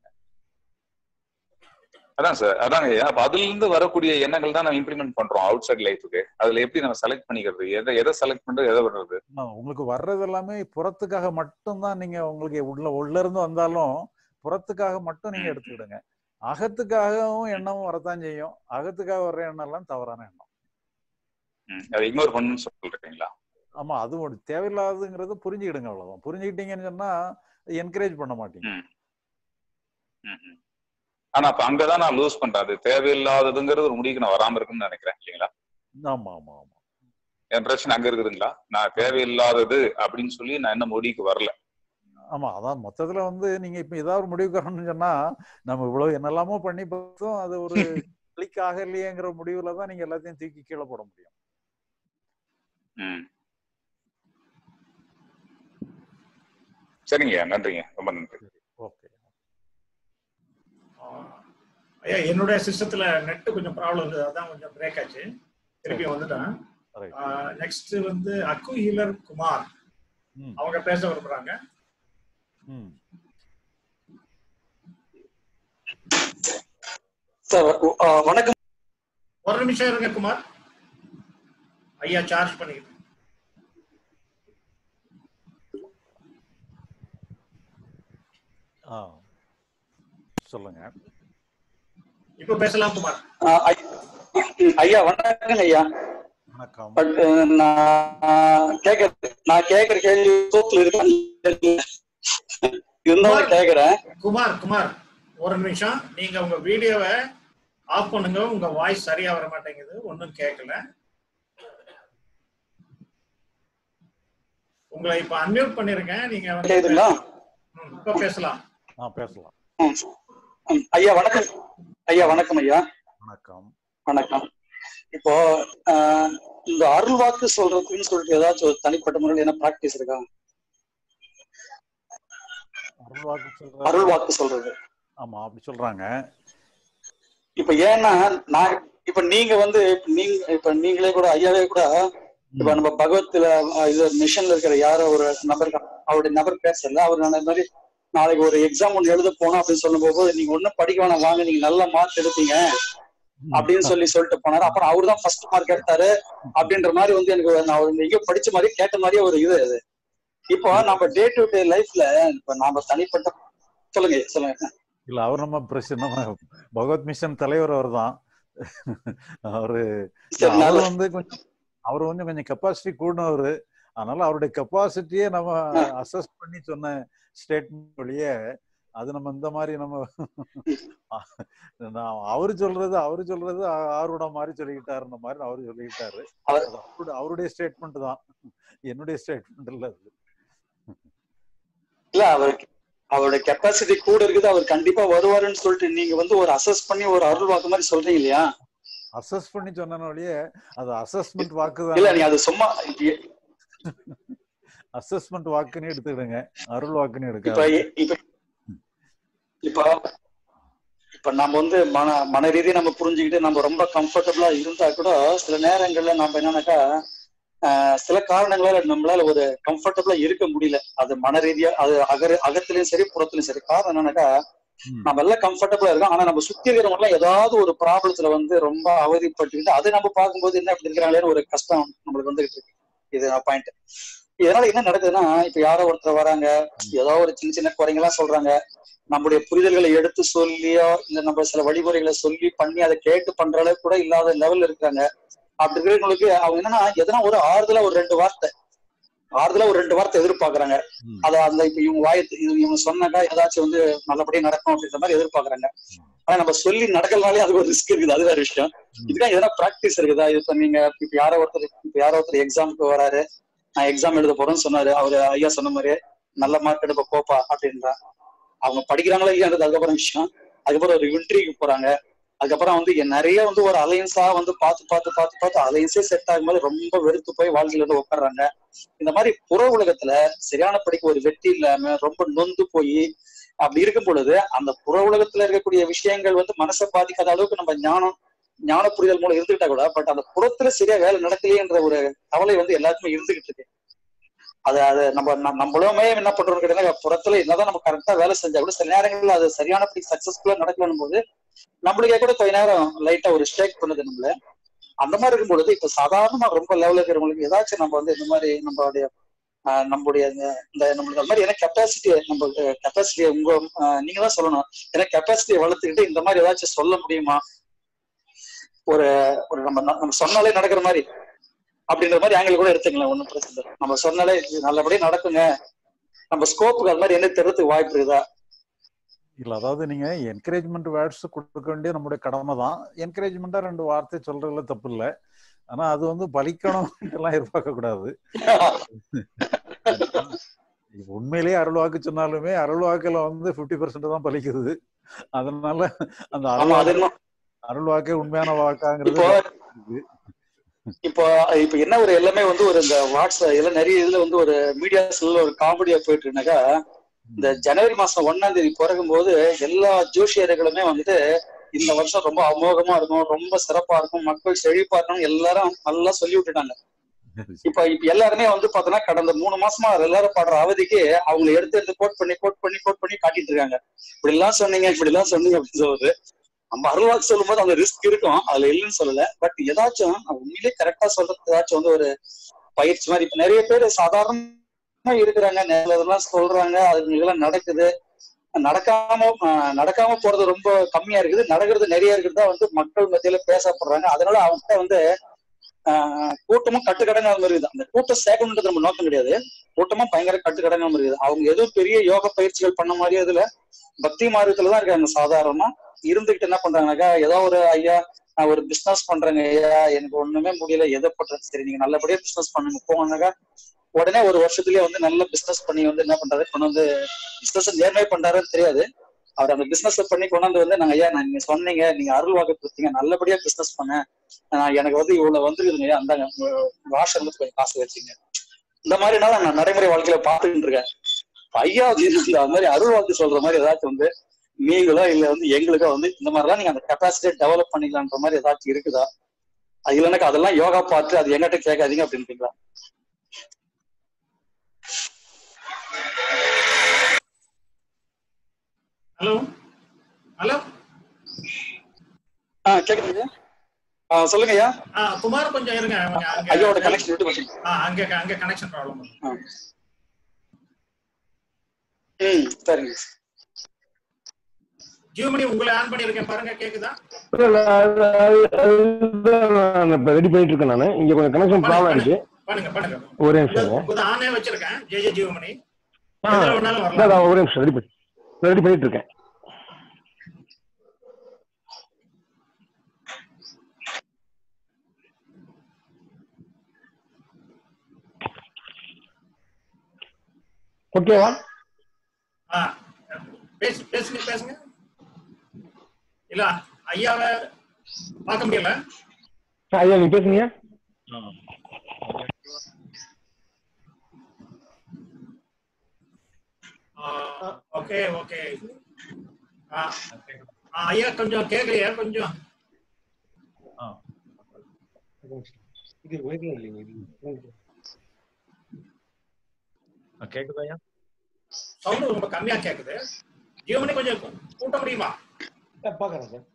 அதான் சார் அதாங்க ஐயா அப்ப அதுல இருந்து வரக்கூடிய எண்ணங்கள் தான் நம்ம இம்ப்ளிமெண்ட் பண்றோம் அவுட் சைட் லைஃபுக்கு அதுல எப்படி நம்ம செலக்ட் பண்ணிக்கிறது எதை எதை செலக்ட் பண்றது எதை விடுறது ஆமா, உங்களுக்கு வர்றது எல்லாமே புறத்துக்காக மட்டும்தான் நீங்க உங்களுக்கு உள்ள உள்ள இருந்து வந்தாலும் புறத்துக்காக மட்டும் நீங்க எடுத்துக்கிடுங்க அகத்துக்காகவும் எண்ணமும் வரத்தான் செய்யும் அகத்துக்காக வர்ற எண்ணம் எல்லாம் தவறான எண்ணம் ம், அதை இக்னோர் பண்ணணும்னு சொல்றீங்களா ஆமா அது ஒரு தேவையில்லாததுங்கிறது புரிஞ்சுக்கிடுங்க அவ்வளவுதான் புரிஞ்சுக்கிட்டீங்கன்னு சொன்னா என்கரேஜ் பண்ண மாட்டீங்க ம், ம். ஆனா அப்ப அங்கதான் நான் லூஸ் பண்றேன் அது தேவையில்லாததுங்கிறது ஒரு முடிவுக்கு நான் வராம இருக்குன்னு நினைக்கிறேன் இல்லைங்களா ஆமா ஆமா ஆமா என் பிரச்சனை அங்க இருக்குதுங்களா நான் தேவையில்லாதது அப்படின்னு சொல்லி நான் என்ன முடிவுக்கு வரல ஆமா அதான் மொத்தத்துல வந்து நீங்க இப்ப ஏதாவது ஒரு முடிவுக்கு வரணும்னு சொன்னா நம்ம இவ்வளவு என்னெல்லாமோ பண்ணி பார்த்தோம் அது ஒரு கிளிக் ஆகலையேங்கிற முடிவுல தான் நீங்க எல்லாத்தையும் தூக்கி கீழே போட முடியும் ம். சரிங்க நன்றிங்க ரொம்ப நன்றி ஓகே ஐயா என்னுடைய சிஸ்டத்துல நெட் கொஞ்சம் ப்ராப்ளம் இருந்தது அதான் கொஞ்சம் பிரேக் ஆச்சு திருப்பி வந்துட்டேன் நெக்ஸ்ட் வந்து அக்கு ஹீலர் குமார் அவங்க பேச விரும்புறாங்க சார் வணக்கம் ஒரு நிமிஷம் இருங்க குமார் ஐயா சார்ஜ் பண்ணிக்கிட்டு ஆ சொல்லுங்க இப்ப பேசலாம் குமார் ஆ, ஐ- ஐயா வணக்கம் ஐயா வணக்கம் பட் நான் கேக்குற நான் கேக்குற கேள்வி சோத்துல இருக்கு இருந்தாலும் கேக்குறேன் குமார் குமார் ஒரு நிமிஷம் நீங்க உங்க வீடியோவை ஆஃப் பண்ணுங்க உங்க வாய்ஸ் சரியா வர மாட்டேங்குது ஒன்றும் கேட்கல உங்களை இப்ப அன்மியூட் பண்ணிருக்கேன் நீங்க வந்து கேக்குதுங்களா ம், இப்ப பேசலாம் ஆ பேசலாம் ம். ம், ஐயா வணக்கம் ஐயா வணக்கம் ஐயா வணக்கம் வணக்கம் இப்போ ஆஹ், இந்த அருள் வாக்கு சொல்றதுன்னு சொல்லிட்டு ஏதாச்சும் ஒரு தனிப்பட்ட முறையில் என்ன பிராக்டிஸ் இருக்கா அருள் வாக்கு சொல்ற அருள் வாக்கு சொல்றது ஆமா அப்படி சொல்றாங்க இப்ப ஏன்னா நான் இப்ப நீங்க வந்து இப்ப நீங்க இப்ப நீங்களே கூட ஐயாவே கூட இப்ப நம்ம பகவத்ல அஹ், இது மிஷன்ல இருக்கிற யாரோ ஒரு நபர் அவருடைய நபர் பேசல அவர் நான் இந்த மாதிரி நாளைக்கு ஒரு எக்ஸாம் ஒன்று எழுத போனோம் அப்படின்னு சொல்லும் போது நீங்க ஒண்ணும் படிக்க வேணாம் வாங்க நீங்க நல்ல மார்க் எடுப்பீங்க அப்படின்னு சொல்லி சொல்லிட்டு போனாரு அப்புறம் அவர் தான் ஃபர்ஸ்ட் மார்க் எடுத்தாரு அப்படின்ற மாதிரி வந்து எனக்கு நான் ஒரு எங்கேயோ படிச்ச மாதிரி கேட்ட மாதிரியே ஒரு இது அது இப்போ நம்ம டே டு டே லைஃப்ல இப்ப நாம தனிப்பட்ட சொல்லுங்க சொல்லுங்க இல்ல அவர் நம்ம பிரச்சனை நம்ம பகவத் மிஷன் தலைவர் அவர் தான் அவரு சரி, அவர் நல்ல- வந்து கொஞ்சம் அவர் வந்து கொஞ்சம் கெப்பாசிட்டி கூடினவர் அதனால அவருடைய கெப்பாசிட்டியே நம்ம அசஸ் பண்ணி சொன்ன ஸ்டேட்மெண்ட் வழியே அது நம்ம இந்த மாதிரி நம்ம நான் அவரு சொல்றது அவரு சொல்றது ஆ- ஆர்வடம் மாதிரி சொல்லிக்கிட்டாருன்ற மாதிரி அவரு சொல்லிக்கிட்டாரு அது அவருடைய அவருடைய ஸ்டேட்மெண்ட் தான் என்னுடைய ஸ்டேட்மெண்ட் இல்ல அது இல்ல அவருக்கு அவரோட கெப்பாசிட்டி கூட இருக்குது அவர் கண்டிப்பா வருவாருன்னு சொல்லிட்டு நீங்க வந்து ஒரு அசஸ் பண்ணி ஒரு அருள் வாக்கு மாதிரி சொல்றீங்க இல்லையா அசஸ் பண்ணி சொன்னனாலேயே அது அசஸ்மெண்ட் வாக்கு இல்ல தான் நீ அது சும்மா இப்ப- அசஸ்மெண்ட் வாக்குன்னு எடுத்துக்கிடுங்க அருள் வாக்குன்னு இப்ப எடுக்காது இப்ப இப்ப இப்ப நம்ம வந்து மன மன ரீதியா நம்ம புரிஞ்சுக்கிட்டு நம்ம ரொம்ப கம்ஃபர்டபுளா இருந்தா கூட சில நேரங்கள்ல நம்ம என்னன்னாக்கா ஆஹ், சில காரணங்களால நம்மளால ஒரு கம்ஃபர்டபுளா இருக்க முடியல அது மன ரீதியா அது அகர அகத்திலயும் சரி புறத்திலயும் சரி காரணம் என்னன்னாக்கா நம்ம எல்லாம் கம்ஃபர்டபுளா இருக்கோம் ஆனா நம்ம சுத்தி இருக்கிறவங்க எல்லாம் ஏதாவது ஒரு ப்ராப்ளத்துல வந்து ரொம்ப அவதிப்பட்டுக்கிட்டு அதை நம்ம பார்க்கும்போது என்ன அப்படி இருக்கிறாங்களேன்னு ஒரு கஷ்டம் நம்மளுக்கு வந்துகிட்டு இருக்கு இது பாயிண்ட் இதனால என்ன நடக்குதுன்னா இப்ப யாரோ ஒருத்தர் வராங்க ஏதோ ஒரு சின்ன சின்ன குறைங்கெல்லாம் சொல்றாங்க நம்முடைய புரிதல்களை எடுத்து சொல்லியோ இல்ல நம்ம சில வழிமுறைகளை சொல்லி பண்ணி அதை கேட்டு பண்ற அளவுக்கு கூட இல்லாத லெவல்ல இருக்காங்க அப்படி இருக்கிறவங்களுக்கு அவங்க என்னன்னா எதனா ஒரு ஆறுதலா ஒரு ரெண்டு வார்த்தை ஆறுதலா ஒரு ரெண்டு வார்த்தை எதிர்பார்க்கறாங்க அத அந்த இப்ப இவங்க வாய இது இவங்க சொன்னாக்கா ஏதாச்சும் வந்து நல்லபடியா நடக்கும் அப்படின்ற மாதிரி எதிர்பார்க்கறாங்க ஆனா நம்ம சொல்லி நடக்கலனாலே அது ஒரு ரிஸ்க் இருக்குது அது வேற விஷயம் இதுக்காக எதனா பிராக்டிஸ் இருக்குதா இப்ப நீங்க இப்ப யாரோ ஒருத்தர் இப்ப யாரோ ஒருத்தர் எக்ஸாமுக்கு வராரு நான் எக்ஸாம் எழுத போறேன்னு சொன்னாரு அவரு ஐயா சொன்ன மாதிரி நல்ல மார்க் எடுப்ப போப்பா அப்படின்றா அவங்க படிக்கிறாங்களா இல்லையான்றது அதுக்கப்புறம் விஷயம் அதுக்கப்புறம் ஒரு இன்டர்வியூக்கு போறாங்க அதுக்கப்புறம் வந்து என் நிறைய வந்து ஒரு அலையன்ஸா வந்து பார்த்து பார்த்து பார்த்து பார்த்து அலையன்ஸே செட் ஆகும்போது ரொம்ப வெறுத்து போய் வாழ்க்கையில இருந்து உட்காடுறாங்க இந்த மாதிரி புற உலகத்துல சரியான படிக்க ஒரு வெற்றி இல்லாம ரொம்ப நொந்து போய் அப்படி இருக்கும் பொழுது அந்த புற உலகத்துல இருக்கக்கூடிய விஷயங்கள் வந்து மனசை பாதிக்காத அளவுக்கு நம்ம ஞானம் ஞான புரிதல் மூலம் இருந்துகிட்டா கூட பட் அந்த புறத்துல சரியா வேலை நடக்கலையேன்ற ஒரு கவலை வந்து எல்லாருக்குமே இருந்துகிட்டு இருக்கு அது அது நம்ம நம்ம- நம்மளுமே என்ன பண்றோம் கேட்டீங்கன்னா புறத்துல என்னதான் நம்ம கரெக்டா வேலை செஞ்சா கூட சில நேரங்கள்ல அது சரியானபடி சக்சஸ்ஃபுல்லா நடக்கலன்னும் போது நம்மளுக்கே கூட கொஞ்ச நேரம் லைட்டா ஒரு ஸ்டேக் பண்ணுது நம்மள அந்த மாதிரி இருக்கும் பொழுது இப்ப சாதாரணமா ரொம்ப லெவல்ல இருக்கிறவங்களுக்கு ஏதாச்சும் நம்ம வந்து இந்த மாதிரி நம்மளுடைய ஆஹ், நம்மளுடைய இந்த- இந்த நம்மளுக்கு அந்த மாதிரி ஏன்னா கெப்பாசிட்டி நம்ம கெப்பாசிட்டியை உங்க ஆஹ், நீங்க தான் சொல்லணும் ஏன்னா கெப்பாசிட்டியை வளர்த்துக்கிட்டு இந்த மாதிரி ஏதாச்சும் சொல்ல முடியுமா ஒரு ஒரு நம்ம நம்ம சொன்னாலே நடக்கிற மாதிரி அப்படின்ற மாதிரி ஆங்கிள் கூட எடுத்துக்கலாம் ஒண்ணும் பிரச்சனை இல்லை நம்ம சொன்னாலே இது நல்லபடியா நடக்குங்க நம்ம ஸ்கோப்புக்கு அது மாதிரி என்ன தெரியறதுக்கு வாய்ப்பு இருக்குதா இல்ல அதாவது நீங்க என்கரேஜ்மெண்ட் வேர்ட்ஸ் கொடுக்க வேண்டிய நம்முடைய கடமை தான் என்கரேஜ்மெண்டா ரெண்டு வார்த்தை சொல்றதுல தப்பு இல்லை ஆனா அது வந்து பலிக்கணும் எல்லாம் எதிர்பார்க்க கூடாது இப்ப உண்மையிலேயே அருள் வாக்கு சொன்னாலுமே அருள் வாக்குல வந்து 50% பர்சன்ட் தான் பலிக்குது அதனால அந்த அருள் ஆமா அது வாக்கு இன்னும் அருள் வாக்கே உண்மையான வாக்காங்கிறது இப்போ இருக்கு. இப்போ இப்ப என்ன ஒரு எல்லாமே வந்து ஒரு இந்த வாட்ஸ்அப் எல்லாம் நிறைய இதுல வந்து ஒரு மீடியாஸ்ல ஒரு காமெடியா போயிட்டு இருந்தாக்கா இந்த ஜனவரி மாசம் ஒன்னாம் தேதி பிறக்கும் போது எல்லா ஜோசியர்களுமே வந்துட்டு இந்த வருஷம் ரொம்ப அமோகமா இருக்கும் ரொம்ப சிறப்பா இருக்கும் மக்கள் செழிப்பா இருக்கணும் எல்லாரும் நல்லா சொல்லி விட்டுட்டாங்க இப்ப இப்ப எல்லாருமே வந்து பாத்தோன்னா கடந்த மூணு மாசமா எல்லாரும் பாடுற அவதிக்கு அவங்களை எடுத்து எடுத்து கோட் பண்ணி கோட் பண்ணி கோட் பண்ணி காட்டிட்டு இருக்காங்க இப்படி எல்லாம் சொன்னீங்க இப்படி எல்லாம் சொன்னீங்க அப்படின்னு சொல்லுது நம்ம அருள்வாக்கு சொல்லும் போது அந்த ரிஸ்க் இருக்கும் அதுல இல்லைன்னு சொல்லல பட் ஏதாச்சும் உண்மையிலேயே கரெக்டா சொல்றது ஏதாச்சும் வந்து ஒரு பயிற்சி மாதிரி இப்ப நிறைய பேர் சாதாரணமா இருக்கிறாங்க இதெல்லாம் சொல்றாங்க அது இதெல்லாம் நடக்குது நடக்காம ஆஹ் நடக்காம போறது ரொம்ப கம்மியா இருக்குது நடக்கிறது நிறைய இருக்கிறது தான் வந்து மக்கள் மத்தியில பேசப்படுறாங்க அதனால அவங்க வந்து ஆஹ் கூட்டமும் கட்டுக்கடங்க மாதிரி இருக்குது அந்த கூட்டம் சேர்க்கணுன்றது நம்ம நோக்கம் கிடையாது கூட்டமும் பயங்கர கட்டுக்கடங்க மாதிரி இருக்குது அவங்க எதுவும் பெரிய யோக பயிற்சிகள் பண்ண மாதிரியே இதுல பக்தி மார்க்கத்துல தான் இருக்காங்க சாதாரணமா இருந்துகிட்டு என்ன பண்றாங்கனாக்கா ஏதோ ஒரு ஐயா நான் ஒரு பிசினஸ் பண்றேங்க ஐயா எனக்கு ஒண்ணுமே முடியல எதை பண்றேன் சரி நீங்க நல்லபடியா பிசினஸ் பண்ணுங்க போனாக்கா உடனே ஒரு வருஷத்துலயே வந்து நல்ல பிசினஸ் பண்ணி வந்து என்ன பண்றாரு கொண்டு வந்து பிசினஸ் நேர்மையா பண்றாருன்னு தெரியாது அவர் அந்த பிசினஸ் பண்ணி கொண்டாந்து வந்து நாங்க ஐயா நான் நீங்க சொன்னீங்க நீங்க அருள் வாக்கு கொடுத்தீங்க நல்லபடியா பிசினஸ் பண்ணேன் நான் எனக்கு வந்து இவ்வளவு வந்துருக்குதுங்க ஐயா அந்தாங்க உங்க உங்க ஆசிரமத்துக்கு கொஞ்சம் காசு வச்சுங்க இந்த மாதிரினால நான் நடைமுறை வாழ்க்கையில பாத்துக்கிட்டு இருக்கேன் இப்ப ஐயா அப்படின்னு அந்த மாதிரி அருள் வாக்கு சொல்ற மாதிரி ஏதாச்சும் வந்து நீங்களோ இல்ல வந்து எங்களுக்கோ வந்து இந்த மாதிரிலாம் நீங்க அந்த கெப்பாசிட்டியை டெவலப் பண்ணிக்கலான்ற மாதிரி ஏதாச்சும் இருக்குதா அது இல்லைனாக்கா அதெல்லாம் யோகா பார்த்து அது எங்கிட்ட கேட்காதீங்க அப்படின்றீங்களா ஹலோ ஹலோ ஆ கேக்குதுங்க ஆ சொல்லுங்க ஐயா ஆ குமார் கொஞ்சம் இருங்க கொஞ்சம் அங்க ஐயாவோட கனெக்ஷன் விட்டு போச்சு ஆ அங்க அங்க கனெக்ஷன் ப்ராப்ளம் ஆ. ம் சரிங்க ஜியோமணி உங்களை ஆன் பண்ணிருக்கேன் பாருங்க கேக்குதா இல்ல, இல்ல, அது- அது- அதுதான் நான் இப்ப ரெடி பண்ணிட்டு இருக்கேன் நானு இங்க கொஞ்சம் கனெக்ஷன் ப்ராப்ளம் இருக்கு பண்ணுங்க பண்ணுங்க ஒரே நிமிஷம் உங்க ஆனே வச்சிருக்கேன் ஜே ஜே ஜியோமணி ஆ எதுல வேணாலும் இல்ல, வரலாம் இல்ல, ஒரே நிமிஷம் ரெடி பண்ணி ரெடி பண்ணிட்டு இருக்கேன் ஓகேவா ஆ பேசு பேசுங்க பேசுங்க இல்ல ஐயாவை பார்க்க முடியல ஐயா நீங்க பேசுங்க ஓகே ஓகே ஆ ஆ, ஐயா கொஞ்சம் கேட்கலையா கொஞ்சம் இது ஒழுங்கா இல்லைங்க இது கேக்குதா ஐயா சவுண்ட் ரொம்ப கம்மியா கேக்குது ஜியோமணி கொஞ்சம் கூட்ட முடியுமா பாக்குறேன் சார்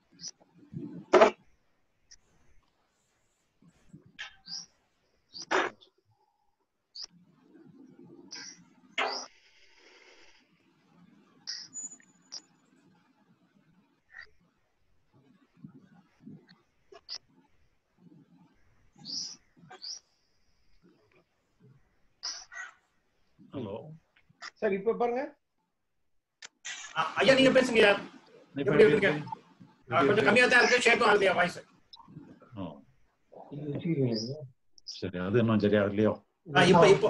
ஹலோ சார் இப்ப பாருங்க ஆ, ஐயா நீங்க பேசுங்க ஐயா. எப்படி இருக்கீங்க ஆ, கொஞ்சம் கம்மியா தான் இருக்கு ஷேக்கும் ஆகுது வாய்ஸ் சரி அது இன்னும் சரியா இல்லையோ இப்போ இப்போ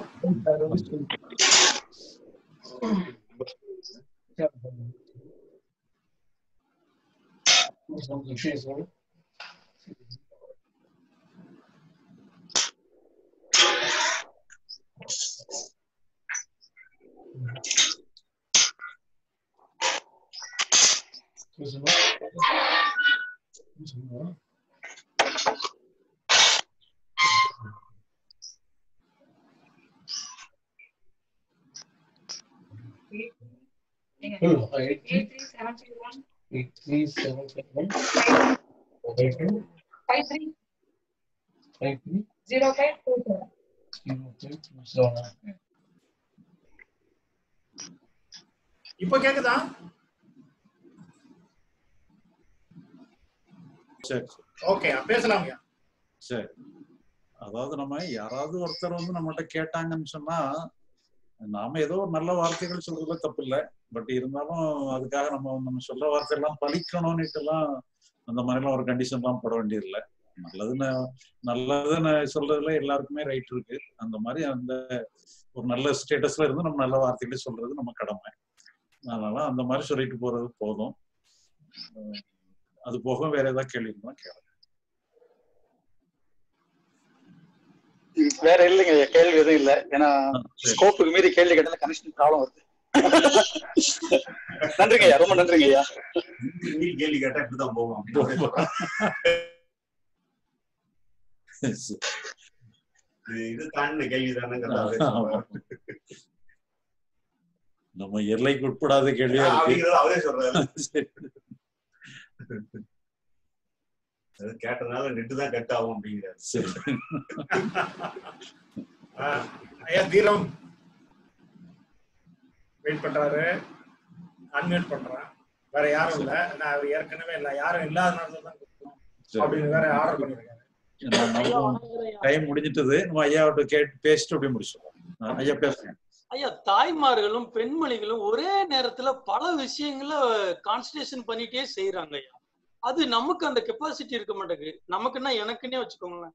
இப்போ கேக்குதா சரி ஓகே பேசலாம் ஐயா சரி அதாவது நம்ம யாராவது ஒருத்தர் வந்து நம்மகிட்ட கேட்டாங்கன்னு சொன்னா நாம ஏதோ ஒரு நல்ல வார்த்தைகள் சொல்றதுல தப்பு இல்லை பட் இருந்தாலும் அதுக்காக நம்ம நம்ம சொல்ற வார்த்தையெல்லாம் பலிக்கணும்னுட்டு எல்லாம் அந்த மாதிரிலாம் ஒரு கண்டிஷன் எல்லாம் போட வேண்டியதில்லை நல்லதுன்னு நல்லதுன்னு சொல்றதுல எல்லாருக்குமே ரைட் இருக்கு அந்த மாதிரி அந்த ஒரு நல்ல ஸ்டேட்டஸ்ல இருந்து நம்ம நல்ல வார்த்தைகளை சொல்றது நம்ம கடமை அதனால அந்த மாதிரி சொல்லிட்டு போறது போதும் அஹ் அது போக வேற ஏதாவது கேள்வி இருந்தா கேளுங்க ம், வேற இல்லைங்க ஐயா, கேள்வி எதுவும் இல்ல ஏன்னா ஸ்கோப்புக்கு மீறி கேள்வி கேட்டால கனெக்ஷன் ப்ராப்ளம் வருது நன்றிங்க ஐயா ரொம்ப நன்றிங்க ஐயா நீ கேள்வி கேட்டா இப்படிதான் போவோம் இது இது தாண்டின கேள்வி ஆமா. நம்ம எல்லைக்கு உட்படாத கேள்வியா இருக்கு அப்படிங்கறது அவரே சொல்றாரு சரி. அது கேட்டனால நெட்டு தான் கட் ஆகும் அப்படிங்கிறாரு சரி ஆ, ஐயா தீரம் வெயிட் பண்றாரு அன்மியூட் பண்றேன் வேற யாரும் இல்ல நான் அவர் ஏற்கனவே இல்ல யாரும் இல்லாதனால தான் கொடுக்கணும் அப்படின்னு வேற ஆர்டர் பண்ணிருக்காரு டைம் முடிஞ்சிட்டது நம்ம ஐயாவோட கேட்டு பேசிட்டு அப்படியே முடிச்சிடலாம் ஐயா பேசுங்க ஐயா தாய்மார்களும் பெண்மணிகளும் ஒரே நேரத்துல பல விஷயங்கள கான்சன்ட்ரேஷன் பண்ணிட்டே செய்யறாங்க ஐயா அது நமக்கு அந்த கெப்பாசிட்டி இருக்க மாட்டேங்குது நமக்குன்னா எனக்குன்னே வச்சுக்கோங்களேன்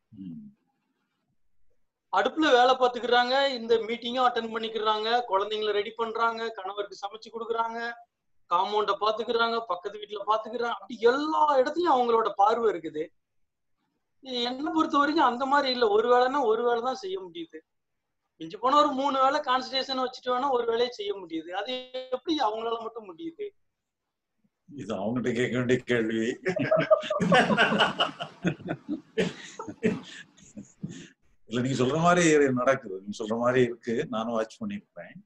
அடுப்புல வேலை பார்த்துக்கிறாங்க இந்த மீட்டிங்கும் அட்டன் பண்ணிக்கிறாங்க குழந்தைங்கள ரெடி பண்றாங்க கணவருக்கு சமைச்சு கொடுக்குறாங்க காம்பவுண்ட பாத்துக்கிறாங்க பக்கத்து வீட்டுல பாத்துக்கிறாங்க அப்படி எல்லா இடத்துலயும் அவங்களோட பார்வை இருக்குது என்ன பொறுத்த வரைக்கும் அந்த மாதிரி இல்ல ஒரு வேலைன்னா ஒரு வேலை தான் செய்ய முடியுது மிஞ்சி போன ஒரு மூணு வேலை கான்சன்ட்ரேஷன் வச்சுட்டு வேணா ஒரு வேலையை செய்ய முடியுது அது எப்படி அவங்களால மட்டும் முடியுது இது அவங்ககிட்ட கேட்க வேண்டிய கேள்வி இல்ல நீங்க சொல்ற மாதிரி நடக்குது நீங்க சொல்ற மாதிரி இருக்கு நானும் வாட்ச் பண்ணிருப்பேன்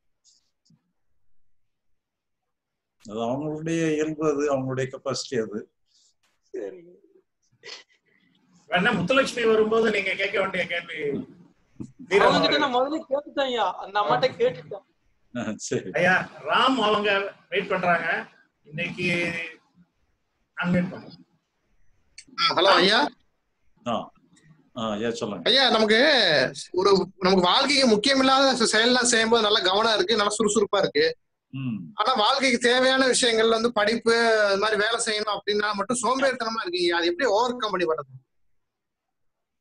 அது அவங்களுடைய இயல்பு அது அவங்களுடைய கெப்பாசிட்டி அது சரிங்க வேணா முத்துலட்சுமி வரும்போது நீங்க கேட்க வேண்டிய கேள்வி தீரம் அவங்க கிட்ட அவர்கள். நான் முதல்ல கேட்டுட்டேன் ஐயா அந்த அம்மாட்ட கேட்டுட்டேன் சரி ஐயா ராம் அவங்க வெயிட் பண்றாங்க இன்னைக்கு அன்மியூட் பண்ணுங்க ஹலோ ஐயா ஆ ஆ ஐயா சொல்லுங்க ஐயா நமக்கு ஒரு நமக்கு வாழ்க்கைக்கு முக்கியமில்லாத செயல்லாம் செய்யும்போது நல்ல கவனம் இருக்கு நல்லா சுறுசுறுப்பா இருக்கு ம் ஆனா வாழ்க்கைக்கு தேவையான விஷயங்கள்ல வந்து படிப்பு அது மாதிரி வேலை செய்யணும் அப்படின்னா மட்டும் சோம்பேறித்தனமா இருக்கீங்க அது எப்படி ஓவர் கம் பண்ணி பண்றது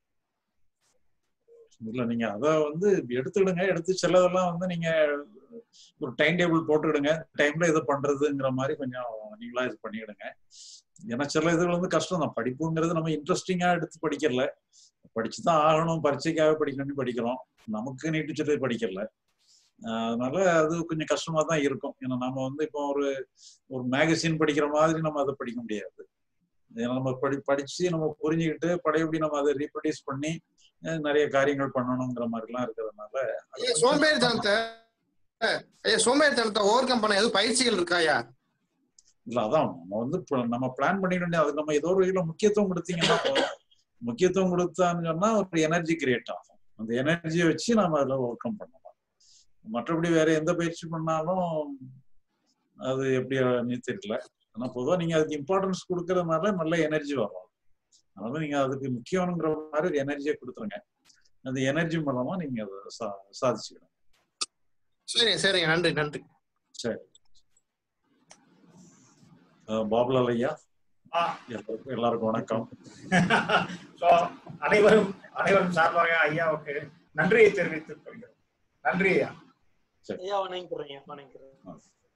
இல்ல நீங்க அத வந்து எடுத்துக்கிடுங்க எடுத்து சிலதெல்லாம் வந்து நீங்க ஒரு டைம் டேபிள் போட்டுக்கிடுங்க டைம்ல இது பண்றதுங்கிற மாதிரி கொஞ்சம் நீங்களா இது பண்ணிக்கிடுங்க ஏன்னா சில இதுகள் வந்து கஷ்டம் தான் படிப்புங்கிறது நம்ம இன்ட்ரெஸ்டிங்கா எடுத்து படிக்கல படிச்சு தான் ஆகணும் பரீட்சைக்காக படிக்கணும்னு படிக்கிறோம் நமக்கு நீட்டு சொல்லி படிக்கல ஆஹ் அதனால அது கொஞ்சம் கஷ்டமா தான் இருக்கும் ஏன்னா நம்ம வந்து இப்போ ஒரு ஒரு மேகசின் படிக்கிற மாதிரி நம்ம அதை படிக்க முடியாது ஏன்னா நம்ம படி படிச்சு நம்ம புரிஞ்சுக்கிட்டு பழையபடி நம்ம அதை ரீப்ரொடியூஸ் பண்ணி அஹ் நிறைய காரியங்கள் பண்ணணுங்கிற மாதிரிலாம் இருக்கிறதுனால ஐயா சோம்பேறித்தனத்தை ஐயா சோம்பேறித்தனத்தை ஓவர் கம் பண்ண எதுவும் பயிற்சிகள் இருக்காயா இல்ல அதான் நம்ம வந்து இப்ப நம்ம பிளான் பண்ணிட்டு அதுக்கு நம்ம ஏதோ ஒரு வகையில முக்கியத்துவம் கொடுத்தீங்கன்னா போதும். முக்கியத்துவம் கொடுத்தான்னு சொன்னா ஒரு எனர்ஜி கிரியேட் ஆகும் அந்த எனர்ஜியை வச்சு நாம அதில் ஓவர் கம் பண்ணலாம் மற்றபடி வேற எந்த பயிற்சி பண்ணாலும் அது எப்படி நீ தெரியல ஆனா பொதுவா நீங்க அதுக்கு இம்பார்ட்டன்ஸ் கொடுக்கறதுனால நல்ல எனர்ஜி வரும் அதனால நீங்க அதுக்கு முக்கியம்ங்கிற மாதிரி ஒரு எனர்ஜியை கொடுத்துருங்க அந்த எனர்ஜி மூலமா நீங்க அதை சா சாதிச்சுக்கணும் சரி சரிங்க நன்றி நன்றி சரி அஹ் பாபுலால் ஐயா ஆ. எல்லாருக்கும் எல்லாருக்கும் வணக்கம் So, அனைவரும் அனைவரும் சார்பாக ஐயாவுக்கு நன்றியை தெரிவித்துக் கொள்கிறோம் நன்றி ஐயா ஐயா வணங்கிக்கிறேன் ஐயா வணங்கிக்கிறேன்